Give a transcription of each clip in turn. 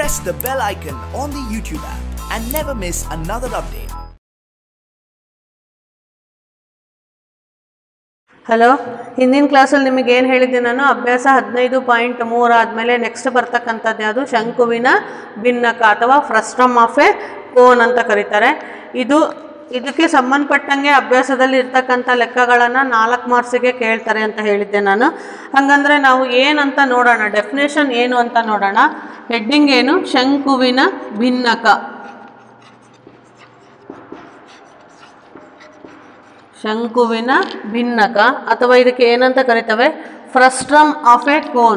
press the bell icon on the YouTube app and never miss another update. Hello ಹಿಂದಿನ ಕ್ಲಾಸಲ್ಲಿ ನಿಮಗೆ ಏನು ಹೇಳಿದ್ದೆ ನಾನು ಅಭ್ಯಾಸ ಹದಿನೈದು ಪಾಯಿಂಟ್ ಮೂರು ಆದಮೇಲೆ ನೆಕ್ಸ್ಟ್ ಬರ್ತಕ್ಕಂಥದ್ದು ಯಾವುದು ಶಂಕುವಿನ ಭಿನ್ನಕ ಅಥವಾ ಫ್ರಸ್ಟ್ರಮ್ ಆಫ್ ಎ ಕೋನ್ ಅಂತ ಕರೀತಾರೆ ಇದು ಇದಕ್ಕೆ ಸಂಬಂಧಪಟ್ಟಂಗೆ ಅಭ್ಯಾಸದಲ್ಲಿ ಇರ್ತಕ್ಕಂಥ ಲೆಕ್ಕಗಳನ್ನು ನಾಲ್ಕು ಮಾರ್ಕ್ಸಿಗೆ ಕೇಳ್ತಾರೆ ಅಂತ ಹೇಳಿದ್ದೆ ನಾನು ಹಾಗಂದ್ರೆ ನಾವು ಏನಂತ ನೋಡೋಣ ಡೆಫಿನೇಷನ್ ಏನು ಅಂತ ನೋಡೋಣ ಹೆಡ್ಡಿಂಗ್ ಏನು ಶಂಕುವಿನ ಭಿನ್ನಕ ಶಂಕುವಿನ ಭಿನ್ನಕ ಅಥವಾ ಇದಕ್ಕೆ ಏನಂತ ಕರಿತವೆ frustum of a cone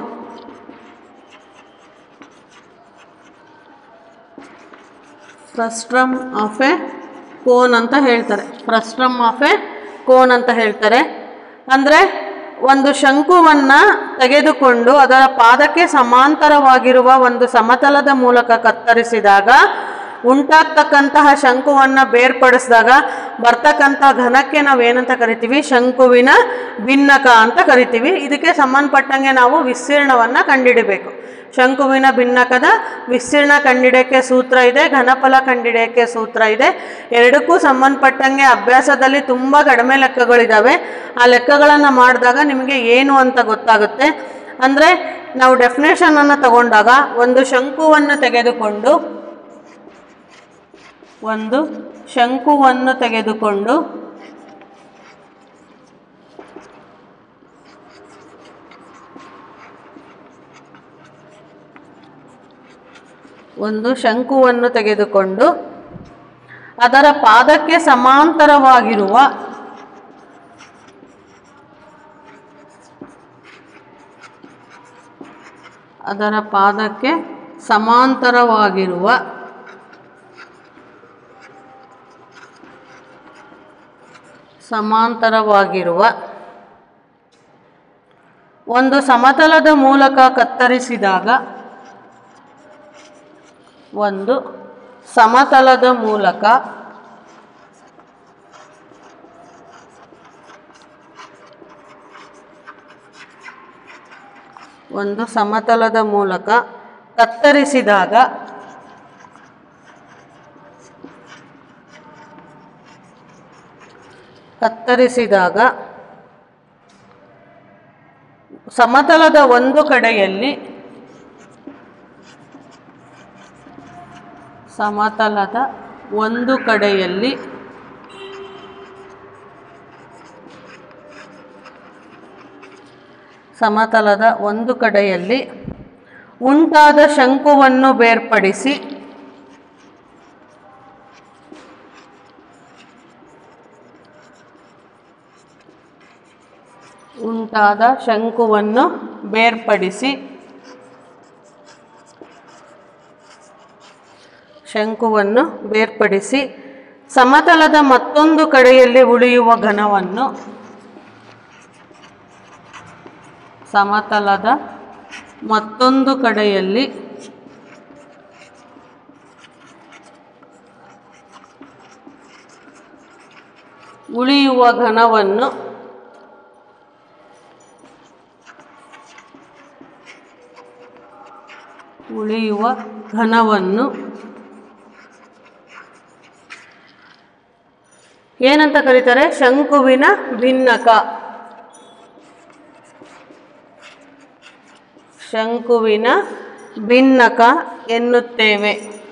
frustum of a cone ಅಂತ ಹೇಳ್ತಾರೆ ಫ್ರಸ್ಟ್ರಮ್ ಆಫ್ ಎ ಕೋನ್ ಅಂತ ಹೇಳ್ತಾರೆ ಅಂದರೆ ಒಂದು ಶಂಕುವನ್ನು ತೆಗೆದುಕೊಂಡು ಅದರ ಪಾದಕ್ಕೆ ಸಮಾಂತರವಾಗಿರುವ ಒಂದು ಸಮತಲದ ಮೂಲಕ ಕತ್ತರಿಸಿದಾಗ ಉಂಟಾಗ್ತಕ್ಕಂತಹ ಶಂಕುವನ್ನು ಬೇರ್ಪಡಿಸಿದಾಗ ಬರ್ತಕ್ಕಂಥ ಘನಕ್ಕೆ ನಾವು ಏನಂತ ಕರಿತೀವಿ ಶಂಕುವಿನ ಭಿನ್ನಕ ಅಂತ ಕರಿತೀವಿ ಇದಕ್ಕೆ ಸಂಬಂಧಪಟ್ಟಂಗೆ ನಾವು ವಿಸ್ತೀರ್ಣವನ್ನು ಕಂಡುಹಿಡಿಬೇಕು ಶಂಕುವಿನ ಭಿನ್ನಕದ ವಿಸ್ತೀರ್ಣ ಕಂಡಿಡಿಯೋಕ್ಕೆ ಸೂತ್ರ ಇದೆ ಘನಫಲ ಕಂಡಿಡಿಯೋಕ್ಕೆ ಸೂತ್ರ ಇದೆ ಎರಡಕ್ಕೂ ಸಂಬಂಧಪಟ್ಟಂಗೆ ಅಭ್ಯಾಸದಲ್ಲಿ ತುಂಬ ಕಡಿಮೆ ಲೆಕ್ಕಗಳಿದ್ದಾವೆ ಆ ಲೆಕ್ಕಗಳನ್ನು ಮಾಡಿದಾಗ ನಿಮಗೆ ಏನು ಅಂತ ಗೊತ್ತಾಗುತ್ತೆ ಅಂದರೆ ನಾವು ಡೆಫಿನೇಷನನ್ನು ತಗೊಂಡಾಗ ಒಂದು ಶಂಕುವನ್ನು ತೆಗೆದುಕೊಂಡು ಒಂದು ಶಂಕುವನ್ನು ತೆಗೆದುಕೊಂಡು ಒಂದು ಶಂಕುವನ್ನು ತೆಗೆದುಕೊಂಡು ಅದರ ಪಾದಕ್ಕೆ ಸಮಾಂತರವಾಗಿರುವ ಅದರ ಪಾದಕ್ಕೆ ಸಮಾಂತರವಾಗಿರುವ ಸಮಾಂತರವಾಗಿರುವ ಒಂದು ಸಮತಲದ ಮೂಲಕ ಕತ್ತರಿಸಿದಾಗ ಒಂದು ಸಮತಲದ ಮೂಲಕ ಒಂದು ಸಮತಲದ ಮೂಲಕ ಕತ್ತರಿಸಿದಾಗ ಕತ್ತರಿಸಿದಾಗ ಸಮತಲದ ಒಂದು ಕಡೆಯಲ್ಲಿ ಸಮತಲದ ಒಂದು ಕಡೆಯಲ್ಲಿ ಸಮತಲದ ಒಂದು ಕಡೆಯಲ್ಲಿ ಉಂಟಾದ ಶಂಕುವನ್ನು ಬೇರ್ಪಡಿಸಿ ಉಂಟಾದ ಶಂಕುವನ್ನು ಬೇರ್ಪಡಿಸಿ ಶಂಕುವನ್ನು ಬೇರ್ಪಡಿಸಿ ಸಮತಲದ ಮತ್ತೊಂದು ಕಡೆಯಲ್ಲಿ ಉಳಿಯುವ ಘನವನ್ನು ಸಮತಲದ ಮತ್ತೊಂದು ಕಡೆಯಲ್ಲಿ ಉಳಿಯುವ ಘನವನ್ನು ಉಳಿಯುವ ಘನವನ್ನು ಏನಂತ ಕರೀತಾರೆ ಶಂಕುವಿನ ಭಿನ್ನಕ ಶಂಕುವಿನ ಭಿನ್ನಕ ಎನ್ನುತ್ತೇವೆ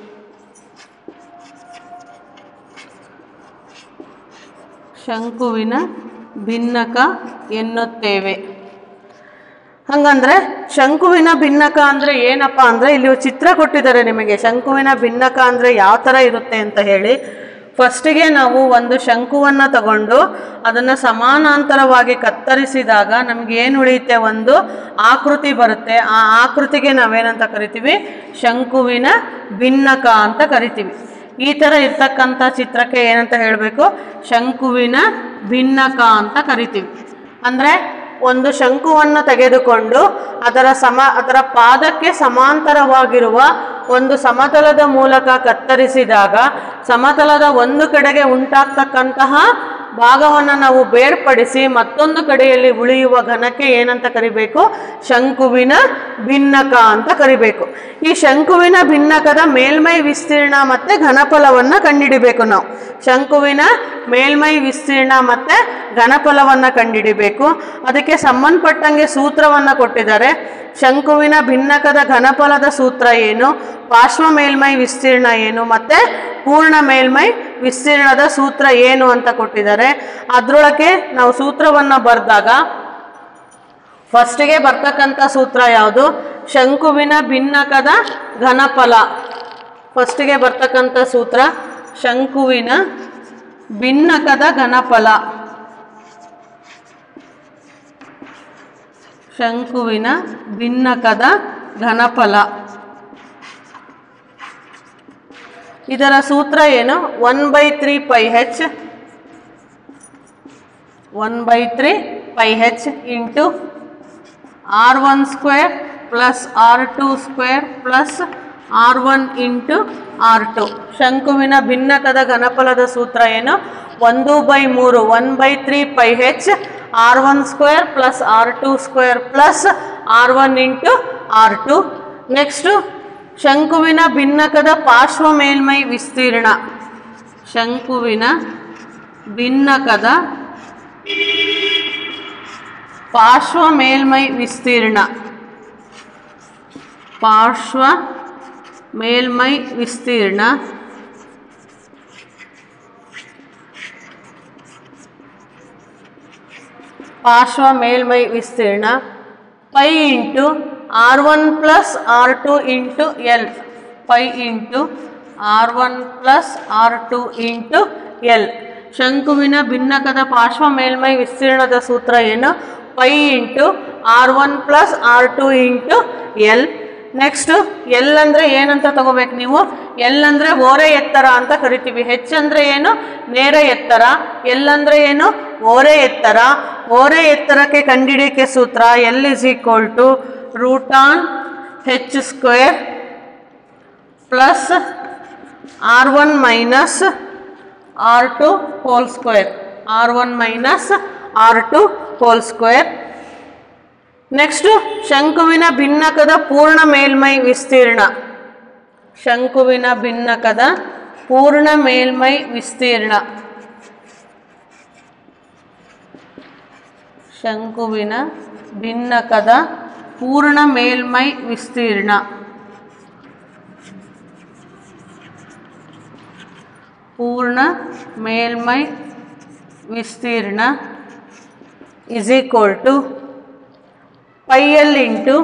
ಶಂಕುವಿನ ಭಿನ್ನಕ ಎನ್ನುತ್ತೇವೆ ಹಂಗಂದ್ರೆ ಶಂಕುವಿನ ಭಿನ್ನಕ ಅಂದ್ರೆ ಏನಪ್ಪ ಅಂದ್ರೆ ಇಲ್ಲಿ ಚಿತ್ರ ಕೊಟ್ಟಿದ್ದಾರೆ ನಿಮಗೆ ಶಂಕುವಿನ ಭಿನ್ನಕ ಅಂದ್ರೆ ಯಾವ ಥರ ಇರುತ್ತೆ ಅಂತ ಹೇಳಿ ಫಸ್ಟಿಗೆ ನಾವು ಒಂದು ಶಂಕುವನ್ನು ತಗೊಂಡು ಅದನ್ನು ಸಮಾನಾಂತರವಾಗಿ ಕತ್ತರಿಸಿದಾಗ ನಮ್ಗೆ ಏನು ಉಳಿಯುತ್ತೆ ಒಂದು ಆಕೃತಿ ಬರುತ್ತೆ ಆ ಆಕೃತಿಗೆ ನಾವೇನಂತ ಕರಿತೀವಿ ಶಂಕುವಿನ ಭಿನ್ನಕ ಅಂತ ಕರಿತೀವಿ ಈ ಥರ ಇರ್ತಕ್ಕಂಥ ಚಿತ್ರಕ್ಕೆ ಏನಂತ ಹೇಳಬೇಕು ಶಂಕುವಿನ ಭಿನ್ನಕ ಅಂತ ಕರಿತೀವಿ ಅಂದರೆ ಒಂದು ಶಂಕುವನ್ನು ತೆಗೆದುಕೊಂಡು ಅದರ ಸಮ ಅದರ ಪಾದಕ್ಕೆ ಸಮಾಂತರವಾಗಿರುವ ಒಂದು ಸಮತಲದ ಮೂಲಕ ಕತ್ತರಿಸಿದಾಗ ಸಮತಲದ ಒಂದು ಕಡೆಗೆ ಉಂಟಾಗ್ತಕ್ಕಂತಹ ಭಾಗವನ್ನು ನಾವು ಬೇರ್ಪಡಿಸಿ ಮತ್ತೊಂದು ಕಡೆಯಲ್ಲಿ ಉಳಿಯುವ ಘನಕ್ಕೆ ಏನಂತ ಕರಿಬೇಕು ಶಂಕುವಿನ ಭಿನ್ನಕ ಅಂತ ಕರಿಬೇಕು ಈ ಶಂಕುವಿನ ಭಿನ್ನಕದ ಮೇಲ್ಮೈ ವಿಸ್ತೀರ್ಣ ಮತ್ತು ಘನಫಲವನ್ನು ಕಂಡುಹಿಡಿಬೇಕು ನಾವು ಶಂಕುವಿನ ಮೇಲ್ಮೈ ವಿಸ್ತೀರ್ಣ ಮತ್ತು ಘನಫಲವನ್ನು ಕಂಡುಹಿಡಿಬೇಕು ಅದಕ್ಕೆ ಸಂಬಂಧಪಟ್ಟಂಗೆ ಸೂತ್ರವನ್ನು ಕೊಟ್ಟಿದ್ದಾರೆ ಶಂಕುವಿನ ಭಿನ್ನಕದ ಘನಫಲದ ಸೂತ್ರ ಏನು ಪಾರ್ಶ್ವ ಮೇಲ್ಮೈ ವಿಸ್ತೀರ್ಣ ಏನು ಮತ್ತು ಪೂರ್ಣ ಮೇಲ್ಮೈ ವಿಸ್ತೀರ್ಣದ ಸೂತ್ರ ಏನು ಅಂತ ಕೊಟ್ಟಿದ್ದಾರೆ ಅದರೊಳಗೆ ನಾವು ಸೂತ್ರವನ್ನು ಬರೆದಾಗ ಫಸ್ಟಿಗೆ ಬರ್ತಕ್ಕಂಥ ಸೂತ್ರ ಯಾವುದು ಶಂಕುವಿನ ಭಿನ್ನಕದ ಘನಫಲ ಫಸ್ಟಿಗೆ ಬರ್ತಕ್ಕಂಥ ಸೂತ್ರ ಶಂಕುವಿನ ಭಿನ್ನಕದ ಘನಫಲ ಶಂಕುವಿನ ಭಿನ್ನಕದ ಘನಫಲ ಇದರ ಸೂತ್ರ ಏನು one by three pi H one by three pi H into R one square plus R two square plus R one into R two ಶಂಕುವಿನ ಭಿನ್ನಕದ ಘನಫಲದ ಸೂತ್ರ ಏನು ಒಂದು ಬೈ ಮೂರು one by three pi H R one square plus R two square plus R one into R two next ಶಂಕುವಿನ ಭಿನ್ನಕದ ಪಾರ್ಶ್ವ ಮೇಲ್ಮೈ ವಿಸ್ತೀರ್ಣ ಶಂಕುವಿನ ಭಿನ್ನಕದ ಪಾರ್ಶ್ವ ಮೇಲ್ಮೈ ವಿಸ್ತೀರ್ಣ ಪಾರ್ಶ್ವ ಮೇಲ್ಮೈ ವಿಸ್ತೀರ್ಣ ಪಾರ್ಶ್ವ ಮೇಲ್ಮೈ ವಿಸ್ತೀರ್ಣ pi into R one plus R two into L pi into R one plus R two into L ಶಂಕುವಿನ ಭಿನ್ನಕದ ಪಾರ್ಶ್ವ ಮೇಲ್ಮೈ ವಿಸ್ತೀರ್ಣದ ಸೂತ್ರ ಏನು pi into R one plus R two into L next L ಅಂದರೆ ಏನಂತ ತಗೋಬೇಕು ನೀವು ಎಲ್ ಅಂದರೆ ಓರೆ ಎತ್ತರ ಅಂತ ಕರಿತೀವಿ ಹೆಚ್ ಅಂದರೆ ಏನು ನೇರ ಎತ್ತರ ಎಲ್ ಅಂದರೆ ಏನು ಓರೆ ಎತ್ತರ ಓರೆ ಎತ್ತರಕ್ಕೆ ಕಂಡಿಡಿಯಕ್ಕೆ ಸೂತ್ರ L is equal to root on H square plus R one minus R two whole square R one minus R two whole square next ಶಂಕುವಿನ ಭಿನ್ನಕದ ಪೂರ್ಣ ಮೇಲ್ಮೈ ವಿಸ್ತೀರ್ಣ ಶಂಕುವಿನ ಭಿನ್ನಕದ ಪೂರ್ಣ ಮೇಲ್ಮೈ ವಿಸ್ತೀರ್ಣ ಶಂಕುವಿನ ಭಿನ್ನಕದ ಪೂರ್ಣ ಮೇಲ್ಮೈ ವಿಸ್ತೀರ್ಣ ಪೂರ್ಣ ಮೇಲ್ಮೈ ವಿಸ್ತೀರ್ಣ is equal to pi L into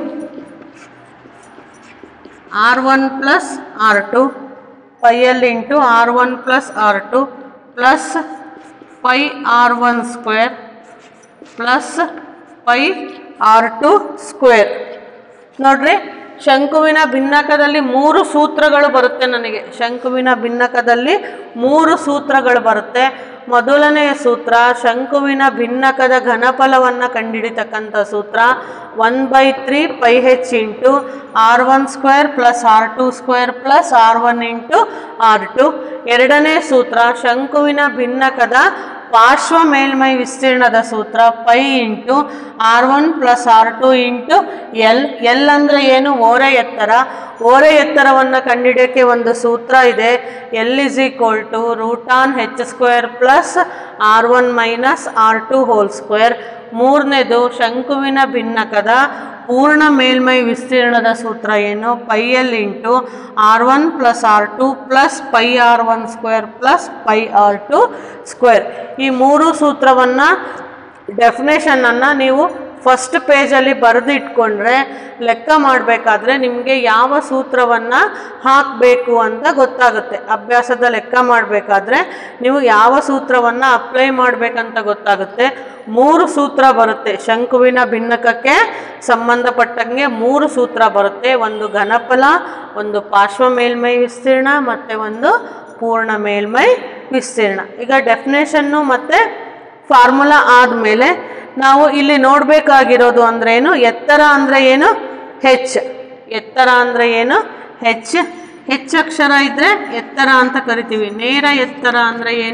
R one plus R two pi L into R one plus R two plus pi R one square plus pi R two square ನೋಡ್ರಿ ಶಂಕುವಿನ ಭಿನ್ನಕದಲ್ಲಿ ಮೂರು ಸೂತ್ರಗಳು ಬರುತ್ತೆ ನನಗೆ ಶಂಕುವಿನ ಭಿನ್ನಕದಲ್ಲಿ ಮೂರು ಸೂತ್ರಗಳು ಬರುತ್ತೆ ಮೊದಲನೆಯ ಸೂತ್ರ ಶಂಕುವಿನ ಭಿನ್ನಕದ ಘನಫಲವನ್ನು ಕಂಡುಹಿಡಿತಕ್ಕಂಥ ಸೂತ್ರ one by three pi H into R one square plus R two square plus R one into R two ಎರಡನೇ ಸೂತ್ರ ಶಂಕುವಿನ ಭಿನ್ನಕದ ಪಾರ್ಶ್ವ ಮೇಲ್ಮೈ ವಿಸ್ತೀರ್ಣದ ಸೂತ್ರ pi into R one plus R two into l l ಅಂದರೆ ಏನು ಓರೆ ಎತ್ತರ ಓರೆ ಎತ್ತರವನ್ನು ಕಂಡುಹಿಡಿಯೋಕ್ಕೆ ಒಂದು ಸೂತ್ರ ಇದೆ l is equal to root on H square plus R one minus R two whole square ಮೂರನೇದು ಶಂಕುವಿನ ಭಿನ್ನಕದ ಪೂರ್ಣ ಮೇಲ್ಮೈ ವಿಸ್ತೀರ್ಣದ ಸೂತ್ರ ಏನು pi L into R one plus R two plus pi R one square plus pi R two square ಈ ಮೂರು ಸೂತ್ರವನ್ನು ಡೆಫಿನೇಷನನ್ನು ನೀವು ಫಸ್ಟ್ ಪೇಜಲ್ಲಿ ಬರೆದು ಇಟ್ಕೊಂಡ್ರೆ ಲೆಕ್ಕ ಮಾಡಬೇಕಾದ್ರೆ ನಿಮಗೆ ಯಾವ ಸೂತ್ರವನ್ನು ಹಾಕಬೇಕು ಅಂತ ಗೊತ್ತಾಗುತ್ತೆ ಅಭ್ಯಾಸದ ಲೆಕ್ಕ ಮಾಡಬೇಕಾದ್ರೆ ನೀವು ಯಾವ ಸೂತ್ರವನ್ನು ಅಪ್ಲೈ ಮಾಡಬೇಕಂತ ಗೊತ್ತಾಗುತ್ತೆ ಮೂರು ಸೂತ್ರ ಬರುತ್ತೆ ಶಂಕುವಿನ ಭಿನ್ನಕಕ್ಕೆ ಸಂಬಂಧಪಟ್ಟಂಗೆ ಮೂರು ಸೂತ್ರ ಬರುತ್ತೆ ಒಂದು ಘನಫಲ ಒಂದು ಪಾರ್ಶ್ವ ಮೇಲ್ಮೈ ವಿಸ್ತೀರ್ಣ ಮತ್ತು ಒಂದು ಪೂರ್ಣ ಮೇಲ್ಮೈ ವಿಸ್ತೀರ್ಣ ಈಗ ಡೆಫಿನೇಷನ್ನು ಮತ್ತು ಫಾರ್ಮುಲಾ ಆದಮೇಲೆ ನಾವು ಇಲ್ಲಿ ನೋಡಬೇಕಾಗಿರೋದು ಅಂದ್ರೆ ಏನು ಎತ್ತರ ಅಂದರೆ ಏನು ಹೆಚ್ ಎತ್ತರ ಅಂದರೆ ಏನು ಹೆಚ್ ಹೆಚ್ಚು ಅಕ್ಷರ ಇದ್ದರೆ ಎತ್ತರ ಅಂತ ಕರಿತೀವಿ ನೇರ ಎತ್ತರ ಅಂದರೆ ಏನು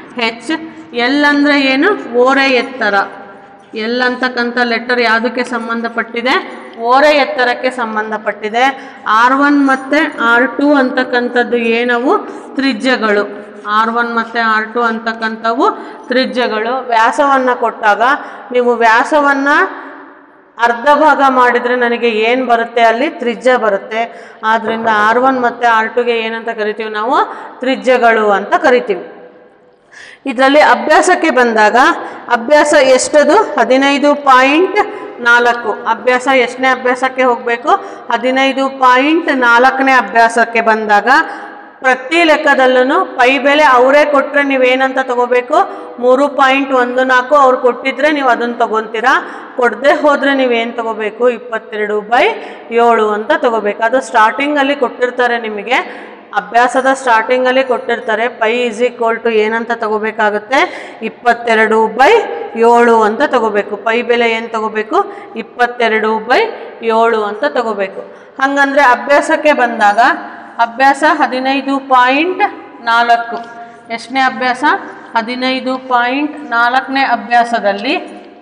ಹೆಚ್ ಎಲ್ ಅಂದರೆ ಏನು ಓರೆ ಎತ್ತರ ಎಲ್ ಅಂತಕ್ಕಂಥ ಲೆಟರ್ ಯಾವುದಕ್ಕೆ ಸಂಬಂಧಪಟ್ಟಿದೆ ಓರೆ ಎತ್ತರಕ್ಕೆ ಸಂಬಂಧಪಟ್ಟಿದೆ ಆರ್ ಒನ್ ಮತ್ತು ಆರ್ ಟು ಅಂತಕ್ಕಂಥದ್ದು ಏನವು ತ್ರಿಜ್ಯಗಳು ಆರ್ ಒನ್ ಮತ್ತು ಆರ್ ಟು ಅಂತಕ್ಕಂಥವು ತ್ರಿಜ್ಯಗಳು ವ್ಯಾಸವನ್ನು ಕೊಟ್ಟಾಗ ನೀವು ವ್ಯಾಸವನ್ನು ಅರ್ಧ ಭಾಗ ಮಾಡಿದರೆ ನನಗೆ ಏನು ಬರುತ್ತೆ ಅಲ್ಲಿ ತ್ರಿಜ್ಯ ಬರುತ್ತೆ ಆದ್ದರಿಂದ ಆರ್ ಒನ್ ಮತ್ತು ಆರ್ ಟುಗೆ ಏನಂತ ಕರಿತೀವಿ ನಾವು ತ್ರಿಜ್ಯಗಳು ಅಂತ ಕರಿತೀವಿ ಇದರಲ್ಲಿ ಅಭ್ಯಾಸಕ್ಕೆ ಬಂದಾಗ ಅಭ್ಯಾಸ ಎಷ್ಟದು ಹದಿನೈದು ಪಾಯಿಂಟ್ ನಾಲ್ಕು ಅಭ್ಯಾಸ ಎಷ್ಟನೇ ಅಭ್ಯಾಸಕ್ಕೆ ಹೋಗಬೇಕು ಹದಿನೈದು ಪಾಯಿಂಟ್ ನಾಲ್ಕನೇ ಅಭ್ಯಾಸಕ್ಕೆ ಬಂದಾಗ ಪ್ರತಿ ಲೆಕ್ಕದಲ್ಲೂ ಪೈ ಬೆಲೆ ಅವರೇ ಕೊಟ್ಟರೆ ನೀವೇನಂತ ತಗೋಬೇಕು ಮೂರು ಪಾಯಿಂಟ್ ಒಂದು ನಾಲ್ಕು ಅವ್ರು ಕೊಟ್ಟಿದ್ರೆ ನೀವು ಅದನ್ನು ತಗೊತೀರಾ ಕೊಡದೆ ಹೋದರೆ ನೀವೇನು ತಗೋಬೇಕು ಇಪ್ಪತ್ತೆರಡು ಬೈ ಏಳು ಅಂತ ತಗೋಬೇಕು ಅದು ಸ್ಟಾರ್ಟಿಂಗಲ್ಲಿ ಕೊಟ್ಟಿರ್ತಾರೆ ನಿಮಗೆ ಅಭ್ಯಾಸದ ಸ್ಟಾರ್ಟಿಂಗಲ್ಲಿ ಕೊಟ್ಟಿರ್ತಾರೆ ಪೈ ಈಸ್ ಈಕ್ವಲ್ ಟು ಏನಂತ ತಗೋಬೇಕಾಗುತ್ತೆ ಇಪ್ಪತ್ತೆರಡು ಬೈ ಏಳು ಅಂತ ತಗೋಬೇಕು ಪೈ ಬೆಲೆ ಏನು ತಗೋಬೇಕು ಇಪ್ಪತ್ತೆರಡು ಬೈ ಏಳು ಅಂತ ತಗೋಬೇಕು ಹಾಗಂದ್ರೆ ಅಭ್ಯಾಸಕ್ಕೆ ಬಂದಾಗ ಅಭ್ಯಾಸ ಹದಿನೈದು ಪಾಯಿಂಟ್ ನಾಲ್ಕು ಎಷ್ಟನೇ ಅಭ್ಯಾಸ ಹದಿನೈದು ಪಾಯಿಂಟ್ ನಾಲ್ಕನೇ ಅಭ್ಯಾಸದಲ್ಲಿ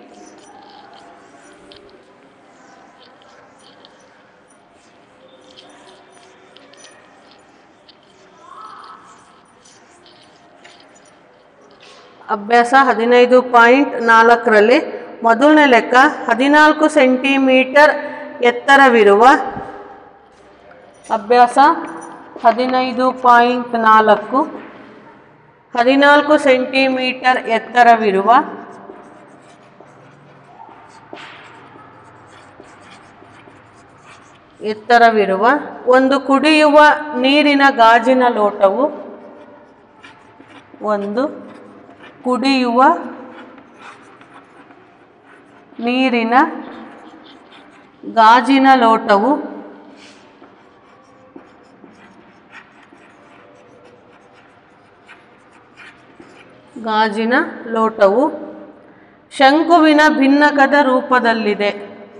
ಅಭ್ಯಾಸ ಹದಿನೈದು ಪಾಯಿಂಟ್ ನಾಲ್ಕರಲ್ಲಿ ಮೊದಲನೇ ಲೆಕ್ಕ ಹದಿನಾಲ್ಕು ಸೆಂಟಿಮೀಟರ್ ಎತ್ತರವಿರುವ ಅಭ್ಯಾಸ ಹದಿನೈದು ಪಾಯಿಂಟ್ ನಾಲ್ಕು ಹದಿನಾಲ್ಕು ಸೆಂಟಿಮೀಟರ್ ಎತ್ತರವಿರುವ ಎತ್ತರವಿರುವ ಒಂದು ಕುಡಿಯುವ ನೀರಿನ ಗಾಜಿನ ಲೋಟವು ಒಂದು ಕುಡಿಯುವ ನೀರಿನ ಗಾಜಿನ ಲೋಟವು ಗಾಜಿನ ಲೋಟವು ಶಂಕುವಿನ ಭಿನ್ನಕದ ರೂಪದಲ್ಲಿದೆ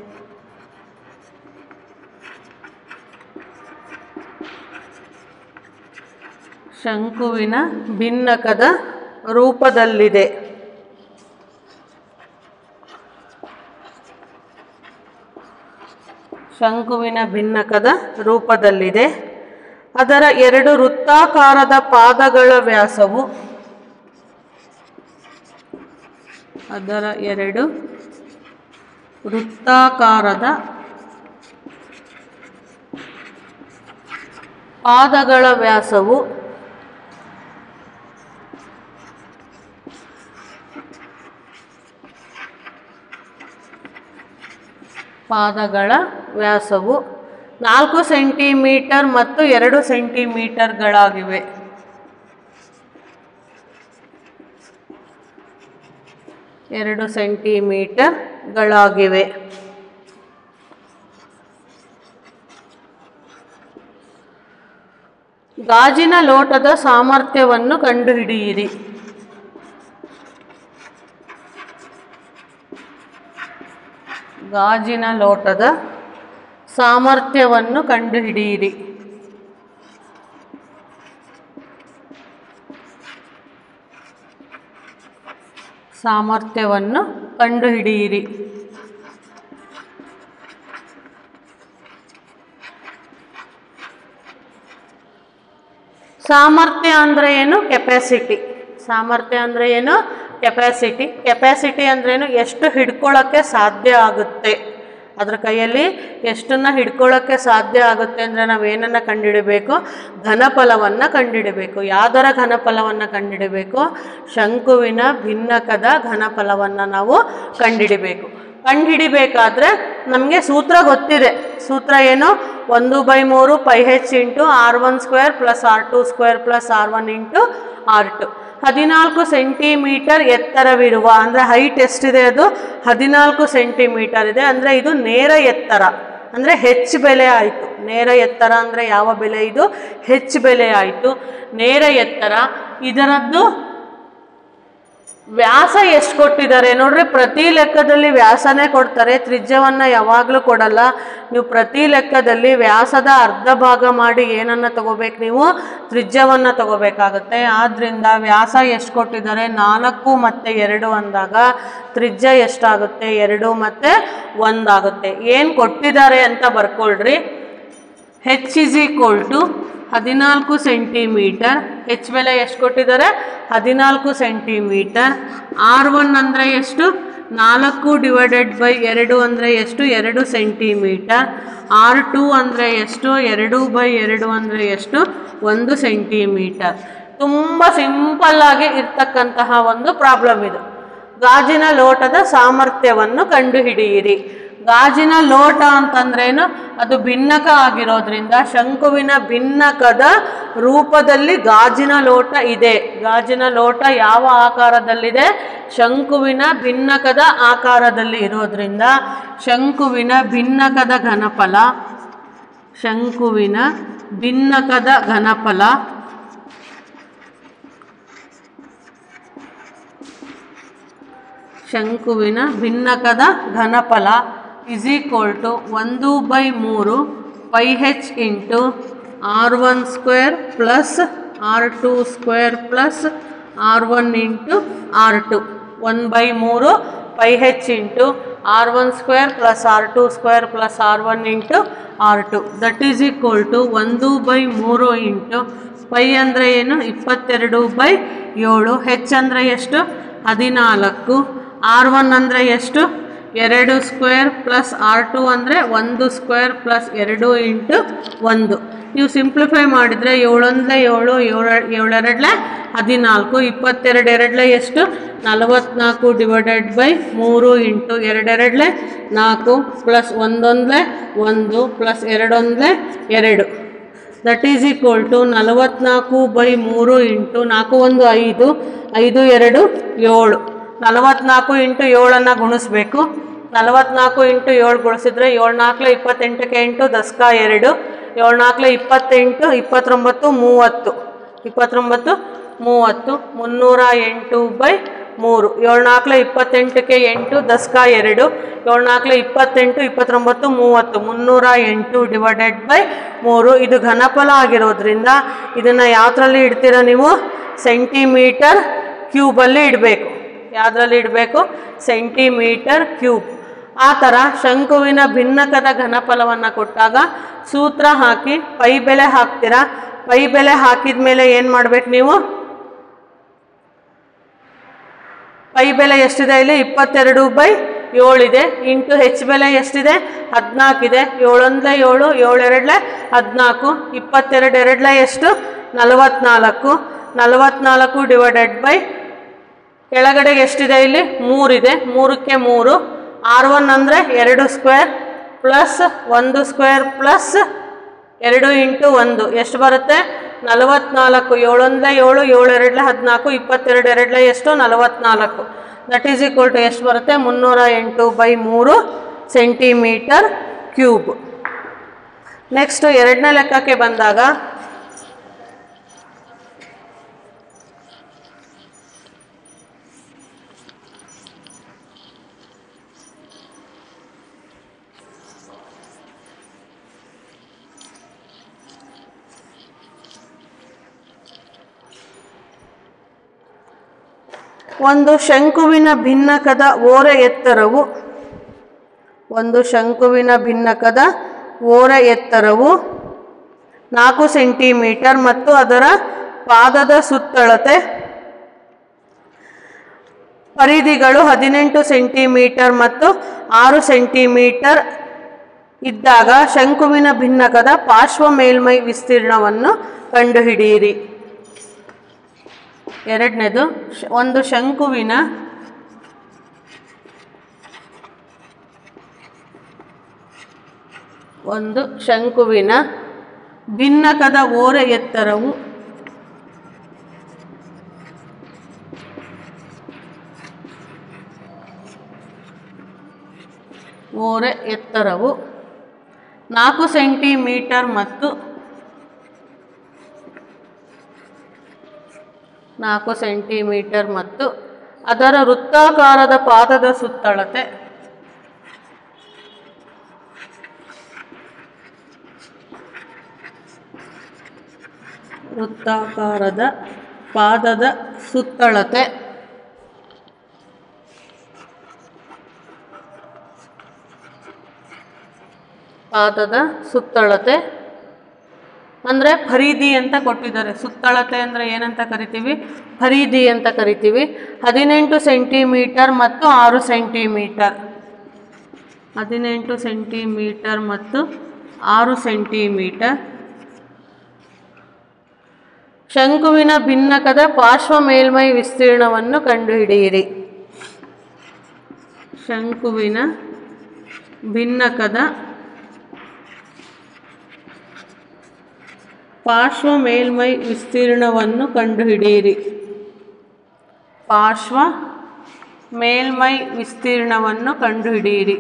ಶಂಕುವಿನ ಭಿನ್ನಕದ ರೂಪದಲ್ಲಿದೆ ಶಂಕುವಿನ ಭಿನ್ನಕದ ರೂಪದಲ್ಲಿದೆ ಅದರ ಎರಡು ವೃತ್ತಾಕಾರದ ಪಾದಗಳ ವ್ಯಾಸವು ಅದರ ಎರಡು ವೃತ್ತಾಕಾರದ ಪಾದಗಳ ವ್ಯಾಸವು ಪಾದಗಳ ವ್ಯಾಸವು ನಾಲ್ಕು ಸೆಂಟಿಮೀಟರ್ ಮತ್ತು ಎರಡು ಸೆಂಟಿಮೀಟರ್ಗಳಾಗಿವೆ ಎರಡು ಸೆಂಟಿಮೀಟರ್ಗಳಾಗಿವೆ ಗಾಜಿನ ಲೋಟದ ಸಾಮರ್ಥ್ಯವನ್ನು ಕಂಡುಹಿಡಿಯಿರಿ ಗಾಜಿನ ಲೋಟದ ಸಾಮರ್ಥ್ಯವನ್ನು ಕಂಡುಹಿಡಿಯಿರಿ ಸಾಮರ್ಥ್ಯವನ್ನು ಕಂಡುಹಿಡಿಯಿರಿ ಸಾಮರ್ಥ್ಯ ಅಂದರೆ ಏನು ಕೆಪಾಸಿಟಿ ಸಾಮರ್ಥ್ಯ ಅಂದರೆ ಏನು ಕೆಪಾಸಿಟಿ ಕೆಪಾಸಿಟಿ ಅಂದ್ರೇನು ಎಷ್ಟು ಹಿಡ್ಕೊಳ್ಳೋಕ್ಕೆ ಸಾಧ್ಯ ಆಗುತ್ತೆ ಅದ್ರ ಕೈಯಲ್ಲಿ ಎಷ್ಟನ್ನು ಹಿಡ್ಕೊಳ್ಳೋಕ್ಕೆ ಸಾಧ್ಯ ಆಗುತ್ತೆ ಅಂದರೆ ನಾವು ಏನನ್ನು ಕಂಡುಹಿಡಬೇಕು ಘನಫಲವನ್ನು ಕಂಡುಹಿಡಬೇಕು ಯಾವುದರ ಘನಫಲವನ್ನು ಕಂಡುಹಿಡಬೇಕು ಶಂಕುವಿನ ಭಿನ್ನಕದ ಘನಫಲವನ್ನು ನಾವು ಕಂಡುಹಿಡಿಬೇಕು ಕಂಡುಹಿಡಿಬೇಕಾದ್ರೆ ನಮಗೆ ಸೂತ್ರ ಗೊತ್ತಿದೆ ಸೂತ್ರ ಏನು ಒಂದು ಬೈ ಮೂರು ಪೈ ಹೆಚ್ into R one square plus R two square plus R one into R two ಹದಿನಾಲ್ಕು ಸೆಂಟಿಮೀಟರ್ ಎತ್ತರವಿರುವ ಅಂದರೆ ಹೈಟ್ ಎಷ್ಟಿದೆ ಅದು ಹದಿನಾಲ್ಕು ಸೆಂಟಿಮೀಟರ್ ಇದೆ ಅಂದರೆ ಇದು ನೇರ ಎತ್ತರ ಅಂದರೆ ಹೆಚ್ಚು ಬೆಲೆ ಆಯಿತು ನೇರ ಎತ್ತರ ಅಂದರೆ ಯಾವ ಬೆಲೆ ಇದು ಹೆಚ್ಚು ಬೆಲೆ ಆಯಿತು ನೇರ ಎತ್ತರ ಇದರದ್ದು ವ್ಯಾಸ ಎಷ್ಟು ಕೊಟ್ಟಿದ್ದಾರೆ ನೋಡ್ರಿ ಪ್ರತಿ ಲೆಕ್ಕದಲ್ಲಿ ವ್ಯಾಸನೇ ಕೊಡ್ತಾರೆ ತ್ರಿಜ್ಯವನ್ನು ಯಾವಾಗಲೂ ಕೊಡಲ್ಲ ನೀವು ಪ್ರತಿ ಲೆಕ್ಕದಲ್ಲಿ ವ್ಯಾಸದ ಅರ್ಧ ಭಾಗ ಮಾಡಿ ಏನನ್ನು ತಗೋಬೇಕು ನೀವು ತ್ರಿಜ್ಯವನ್ನು ತಗೋಬೇಕಾಗುತ್ತೆ ಆದ್ದರಿಂದ ವ್ಯಾಸ ಎಷ್ಟು ಕೊಟ್ಟಿದ್ದಾರೆ ನಾಲ್ಕು ಮತ್ತು ಎರಡು ಅಂದಾಗ ತ್ರಿಜ್ಯ ಎಷ್ಟಾಗುತ್ತೆ ಎರಡು ಮತ್ತು ಒಂದಾಗುತ್ತೆ ಏನು ಕೊಟ್ಟಿದ್ದಾರೆ ಅಂತ ಬರ್ಕೊಳ್ರಿ ಹೆಚ್ ಇಸ್ ಈಕ್ವಲ್ ಟು ಹದಿನಾಲ್ಕು ಸೆಂಟಿಮೀಟರ್ ಹೆಚ್ ಬೆಲೆ ಎಷ್ಟು ಕೊಟ್ಟಿದ್ದಾರೆ ಹದಿನಾಲ್ಕು ಸೆಂಟಿಮೀಟರ್ ಆರ್ ಒನ್ ಅಂದರೆ ಎಷ್ಟು ನಾಲ್ಕು ಡಿವೈಡೆಡ್ ಬೈ ಎರಡು ಅಂದರೆ ಎಷ್ಟು ಎರಡು ಸೆಂಟಿಮೀಟರ್ ಆರ್ ಟು ಅಂದರೆ ಎಷ್ಟು ಎರಡು ಬೈ ಎರಡು ಅಂದರೆ ಎಷ್ಟು ಒಂದು ಸೆಂಟಿಮೀಟರ್ ತುಂಬ ಸಿಂಪಲ್ಲಾಗಿ ಇರ್ತಕ್ಕಂತಹ ಒಂದು ಪ್ರಾಬ್ಲಮ್ ಇದು ಗಾಜಿನ ಲೋಟದ ಸಾಮರ್ಥ್ಯವನ್ನು ಕಂಡುಹಿಡಿಯಿರಿ ಗಾಜಿನ ಲೋಟ ಅಂತಂದ್ರೇನು ಅದು ಭಿನ್ನಕ ಆಗಿರೋದ್ರಿಂದ ಶಂಕುವಿನ ಭಿನ್ನಕದ ರೂಪದಲ್ಲಿ ಗಾಜಿನ ಲೋಟ ಇದೆ ಗಾಜಿನ ಲೋಟ ಯಾವ ಆಕಾರದಲ್ಲಿದೆ ಶಂಕುವಿನ ಭಿನ್ನಕದ ಆಕಾರದಲ್ಲಿ ಇರೋದ್ರಿಂದ ಶಂಕುವಿನ ಭಿನ್ನಕದ ಘನಫಲ ಶಂಕುವಿನ ಭಿನ್ನಕದ ಘನಫಲ ಶಂಕುವಿನ ಭಿನ್ನಕದ ಘನಫಲ ಇಸ್ ಈಕ್ವಲ್ ಟು ಒಂದು ಬೈ ಮೂರು pi H into R one square plus R two square plus R one into R two one by ಮೂರು pi H into R one square plus R two square plus R one into R two that is equal to ಒಂದು by ಮೂರು into pi ಅಂದರೆ ಏನು ಇಪ್ಪತ್ತೆರಡು by ಏಳು ಹೆಚ್ ಅಂದರೆ ಎಷ್ಟು ಹದಿನಾಲ್ಕು ಆರ್ ಒನ್ ಅಂದರೆ ಎಷ್ಟು ಎರಡು ಸ್ಕ್ವೇರ್ ಪ್ಲಸ್ ಆರ್ ಟು ಅಂದರೆ ಒಂದು ಸ್ಕ್ವೇರ್ ಪ್ಲಸ್ ಎರಡು ಇಂಟು ಒಂದು ನೀವು ಸಿಂಪ್ಲಿಫೈ ಮಾಡಿದರೆ ಏಳೊಂದಲೇ ಏಳು ಏಳು ಏಳೆರಡಲೆ ಹದಿನಾಲ್ಕು ಇಪ್ಪತ್ತೆರಡು ಎರಡಲೆ ಎಷ್ಟು ನಲವತ್ನಾಲ್ಕು ಡಿವೈಡೆಡ್ ಬೈ ಮೂರು ಇಂಟು ಎರಡೆರಡಲೆ ನಾಲ್ಕು ಪ್ಲಸ್ ಒಂದೊಂದಲೆ ಒಂದು ಪ್ಲಸ್ ಎರಡೊಂದಲೆ ಎರಡು ದಟ್ ಈಸ್ ಈಕ್ವಲ್ ಟು ನಲವತ್ನಾಲ್ಕು ಬೈ ಮೂರು ಇಂಟು ನಾಲ್ಕು ಒಂದು ಐದು ಐದು ಎರಡು ಏಳು ನಲವತ್ನಾಲ್ಕು ಇಂಟು ಏಳನ್ನು ಗುಣಿಸ್ಬೇಕು ನಲವತ್ನಾಲ್ಕು ಇಂಟು ಏಳು ಗುಣಿಸಿದ್ರೆ ಏಳು ನಾಲ್ಕಲೆ ಇಪ್ಪತ್ತೆಂಟಕ್ಕೆ ಎಂಟು ದಸ್ಕ ಎರಡು ಏಳು ನಾಲ್ಕಲೆ ಇಪ್ಪತ್ತೆಂಟು ಇಪ್ಪತ್ತೊಂಬತ್ತು ಮೂವತ್ತು ಇಪ್ಪತ್ತೊಂಬತ್ತು ಮೂವತ್ತು ಮುನ್ನೂರ ಎಂಟು ಬೈ ಮೂರು ಏಳು ನಾಲ್ಕಲೆ ಇಪ್ಪತ್ತೆಂಟಕ್ಕೆ ಎಂಟು ದಸ್ಕ ಎರಡು ಏಳು ನಾಲ್ಕಲೆ ಇಪ್ಪತ್ತೆಂಟು ಇಪ್ಪತ್ತೊಂಬತ್ತು ಮೂವತ್ತು ಮುನ್ನೂರ ಎಂಟು ಡಿವೈಡೆಡ್ ಬೈ ಮೂರು ಇದು ಘನಫಲ ಆಗಿರೋದ್ರಿಂದ ಇದನ್ನು ಯಾವ್ದ್ರಲ್ಲಿ ಇಡ್ತೀರ ನೀವು ಸೆಂಟಿಮೀಟರ್ ಕ್ಯೂಬಲ್ಲಿ ಇಡಬೇಕು ಯಾವುದ್ರಲ್ಲಿ ಇಡಬೇಕು ಸೆಂಟಿಮೀಟರ್ ಕ್ಯೂಬ್ ಆ ಥರ ಶಂಕುವಿನ ಭಿನ್ನಕದ ಘನಫಲವನ್ನು ಕೊಟ್ಟಾಗ ಸೂತ್ರ ಹಾಕಿ ಪೈ ಬೆಲೆ ಹಾಕ್ತೀರಾ ಪೈ ಬೆಲೆ ಹಾಕಿದ ಮೇಲೆ ಏನು ಮಾಡ್ಬೇಕು ನೀವು ಪೈ ಬೆಲೆ ಎಷ್ಟಿದೆ ಇಲ್ಲಿ ಇಪ್ಪತ್ತೆರಡು ಬೈ ಏಳಿದೆ ಇಂಟು ಹೆಚ್ ಬೆಲೆ ಎಷ್ಟಿದೆ ಹದಿನಾಲ್ಕಿದೆ ಏಳೊಂದಲೇ ಏಳು ಏಳೆರಡಲೆ ಹದಿನಾಲ್ಕು ಇಪ್ಪತ್ತೆರಡು ಎರಡಲೆ ಎಷ್ಟು ನಲವತ್ನಾಲ್ಕು ನಲವತ್ನಾಲ್ಕು ಡಿವೈಡೆಡ್ ಬೈ ಕೆಳಗಡೆಗೆ ಎಷ್ಟಿದೆ ಇಲ್ಲಿ ಮೂರಿದೆ ಮೂರಕ್ಕೆ ಮೂರು ಆರ್ ಒನ್ ಅಂದರೆ ಎರಡು ಸ್ಕ್ವೇರ್ ಪ್ಲಸ್ ಒಂದು ಸ್ಕ್ವೇರ್ ಪ್ಲಸ್ ಎರಡು ಇಂಟು ಒಂದು ಎಷ್ಟು ಬರುತ್ತೆ ನಲವತ್ನಾಲ್ಕು ಏಳೊಂದಲೇ ಏಳು ಏಳು ಎರಡಲೆ ಹದಿನಾಲ್ಕು ಇಪ್ಪತ್ತೆರಡು ಎರಡಲೆ ಎಷ್ಟು ನಲವತ್ನಾಲ್ಕು ದಟ್ ಈಸ್ ಈಕ್ವಲ್ ಟು ಎಷ್ಟು ಬರುತ್ತೆ ಮುನ್ನೂರ ಎಂಟು ಬೈ ಮೂರು ಸೆಂಟಿಮೀಟರ್ ಕ್ಯೂಬ್ ನೆಕ್ಸ್ಟ್ ಎರಡನೇ ಲೆಕ್ಕಕ್ಕೆ ಬಂದಾಗ ಒಂದು ಶಂಕುವಿನ ಭಿನ್ನಕದ ಓರೆ ಎತ್ತರವು ಒಂದು ಶಂಕುವಿನ ಭಿನ್ನಕದ ಓರೆ ಎತ್ತರವು ನಾಲ್ಕು ಸೆಂಟಿಮೀಟರ್ ಮತ್ತು ಅದರ ಪಾದದ ಸುತ್ತಳತೆ ಪರಿಧಿಗಳು ಹದಿನೆಂಟು ಸೆಂಟಿಮೀಟರ್ ಮತ್ತು ಆರು ಸೆಂಟಿಮೀಟರ್ ಇದ್ದಾಗ ಶಂಕುವಿನ ಭಿನ್ನಕದ ಪಾರ್ಶ್ವ ಮೇಲ್ಮೈ ವಿಸ್ತೀರ್ಣವನ್ನು ಕಂಡುಹಿಡಿಯಿರಿ ಎರಡನೇದು ಶ- ಒಂದು ಶಂಕುವಿನ ಒಂದು ಶಂಕುವಿನ ಭಿನ್ನಕದ ಓರೆ ಎತ್ತರವು ಓರೆ ಎತ್ತರವು ನಾಲ್ಕು ಸೆಂಟಿಮೀಟರ್ ಮತ್ತು ನಾಲ್ಕು ಸೆಂಟಿಮೀಟರ್ ಮತ್ತು ಅದರ ವೃತ್ತಾಕಾರದ ಪಾದದ ಸುತ್ತಳತೆ ವೃತ್ತಾಕಾರದ ಪಾದದ ಸುತ್ತಳತೆ ಪಾದದ ಸುತ್ತಳತೆ ಅಂದರೆ ಫರೀದಿ ಅಂತ ಕೊಟ್ಟಿದ್ದಾರೆ ಸುತ್ತಳತೆ ಅಂದರೆ ಏನಂತ ಕರಿತೀವಿ ಫರೀದಿ ಅಂತ ಕರಿತೀವಿ ಹದಿನೆಂಟು ಸೆಂಟಿಮೀಟರ್ ಮತ್ತು ಆರು ಸೆಂಟಿಮೀಟರ್ ಹದಿನೆಂಟು ಸೆಂಟಿಮೀಟರ್ ಮತ್ತು ಆರು ಸೆಂಟಿಮೀಟರ್ ಶಂಕುವಿನ ಭಿನ್ನಕದ ಪಾರ್ಶ್ವ ಮೇಲ್ಮೈ ವಿಸ್ತೀರ್ಣವನ್ನು ಕಂಡುಹಿಡಿಯಿರಿ ಶಂಕುವಿನ ಭಿನ್ನಕದ ಪಾರ್ಶ್ವ ಮೇಲ್ಮೈ ವಿಸ್ತೀರ್ಣವನ್ನು ಕಂಡುಹಿಡಿಯಿರಿ ಪಾರ್ಶ್ವ ಮೇಲ್ಮೈ ವಿಸ್ತೀರ್ಣವನ್ನು ಕಂಡುಹಿಡಿಯಿರಿ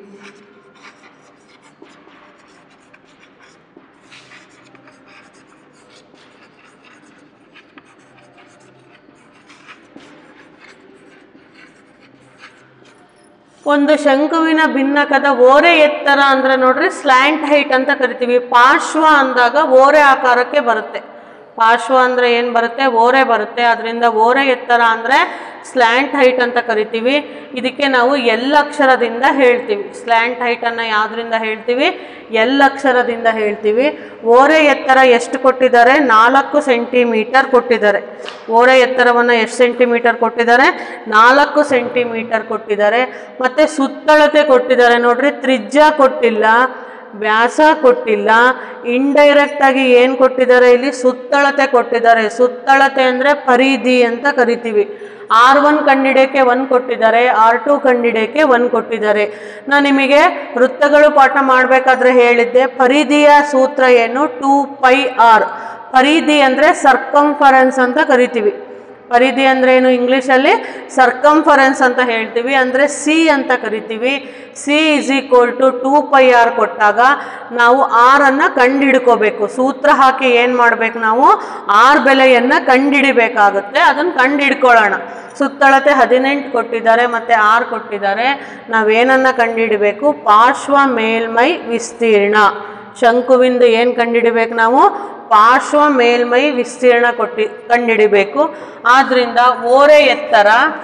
ಒಂದು ಶಂಕುವಿನ ಭಿನ್ನಕದ ಓರೆ ಎತ್ತರ ಅಂದ್ರೆ ನೋಡ್ರಿ ಸ್ಲ್ಯಾಂಟ್ ಹೈಟ್ ಅಂತ ಕರಿತೀವಿ ಪಾರ್ಶ್ವ ಅಂದಾಗ ಓರೆ ಆಕಾರಕ್ಕೆ ಬರುತ್ತೆ ಪಾರ್ಶ್ವ ಅಂದ್ರೆ ಏನು ಬರುತ್ತೆ ಓರೆ ಬರುತ್ತೆ ಅದರಿಂದ ಓರೆ ಎತ್ತರ ಅಂದರೆ ಸ್ಲ್ಯಾಂಟ್ ಹೈಟ್ ಅಂತ ಕರಿತೀವಿ ಇದಕ್ಕೆ ನಾವು ಎಲ್ ಅಕ್ಷರದಿಂದ ಹೇಳ್ತೀವಿ ಸ್ಲ್ಯಾಂಟ್ ಹೈಟನ್ನು ಯಾವುದರಿಂದ ಹೇಳ್ತೀವಿ ಎಲ್ ಅಕ್ಷರದಿಂದ ಹೇಳ್ತೀವಿ ಓರೆ ಎತ್ತರ ಎಷ್ಟು ಕೊಟ್ಟಿದ್ದಾರೆ ನಾಲ್ಕು ಸೆಂಟಿಮೀಟರ್ ಕೊಟ್ಟಿದ್ದಾರೆ ಓರೆ ಎತ್ತರವನ್ನು ಎಷ್ಟು ಸೆಂಟಿಮೀಟರ್ ಕೊಟ್ಟಿದ್ದಾರೆ ನಾಲ್ಕು ಸೆಂಟಿಮೀಟರ್ ಕೊಟ್ಟಿದ್ದಾರೆ ಮತ್ತು ಸುತ್ತಳತೆ ಕೊಟ್ಟಿದ್ದಾರೆ ನೋಡ್ರಿ ತ್ರಿಜ್ಯ ಕೊಟ್ಟಿಲ್ಲ ವ್ಯಾಸ ಕೊಟ್ಟಿಲ್ಲ ಇಂಡೈರೆಕ್ಟ್ ಆಗಿ ಏನು ಕೊಟ್ಟಿದ್ದಾರೆ ಇಲ್ಲಿ ಸುತ್ತಳತೆ ಕೊಟ್ಟಿದ್ದಾರೆ ಸುತ್ತಳತೆ ಅಂದರೆ ಪರಿಧಿ ಅಂತ ಕರಿತೀವಿ ಆರ್ ಒನ್ ಕಂಡಿಡಿಯೋಕ್ಕೆ ಒನ್ ಕೊಟ್ಟಿದ್ದಾರೆ ಆರ್ ಟು ಕಂಡಿಡಿಯೋಕ್ಕೆ ಒನ್ ಕೊಟ್ಟಿದ್ದಾರೆ ನಾನು ನಿಮಗೆ ವೃತ್ತಗಳು ಪಾಠ ಮಾಡಬೇಕಾದ್ರೆ ಹೇಳಿದ್ದೆ ಪರಿಧಿಯ ಸೂತ್ರ ಏನು ಟೂ ಪೈ ಆರ್ ಪರಿಧಿ ಅಂದರೆ ಸರ್ಕಂಫರೆನ್ಸ್ ಅಂತ ಕರಿತೀವಿ ಪರಿಧಿ ಅಂದ್ರೆ ಏನು ಇಂಗ್ಲೀಷಲ್ಲಿ ಸರ್ಕಂಫರೆನ್ಸ್ ಅಂತ ಹೇಳ್ತೀವಿ ಅಂದರೆ ಸಿ ಅಂತ ಕರಿತೀವಿ c is equal to two pi r ಕೊಟ್ಟಾಗ ನಾವು ಆರನ್ನು ಕಂಡಿಡ್ಕೋಬೇಕು ಸೂತ್ರ ಹಾಕಿ ಏನು ಮಾಡ್ಬೇಕು ನಾವು ಆರ್ ಬೆಲೆಯನ್ನು ಕಂಡಿಡಿಬೇಕಾಗುತ್ತೆ ಅದನ್ನು ಕಂಡಿಡ್ಕೊಳ್ಳೋಣ ಸುತ್ತಳತೆ ಹದಿನೆಂಟು ಕೊಟ್ಟಿದ್ದಾರೆ ಮತ್ತು ಆರು ಕೊಟ್ಟಿದ್ದಾರೆ ನಾವೇನನ್ನು ಕಂಡಿಡಬೇಕು ಪಾರ್ಶ್ವ ಮೇಲ್ಮೈ ವಿಸ್ತೀರ್ಣ ಶಂಕುವಿಂದ ಏನು ಕಂಡಿಡಿಬೇಕು ನಾವು ಪಾರ್ಶ್ವ ಮೇಲ್ಮೈ ವಿಸ್ತೀರ್ಣ ಕೊಟ್ಟಿ ಕಂಡಿಡಿಬೇಕು ಆದ್ದರಿಂದ ಓರೆ ಎತ್ತರ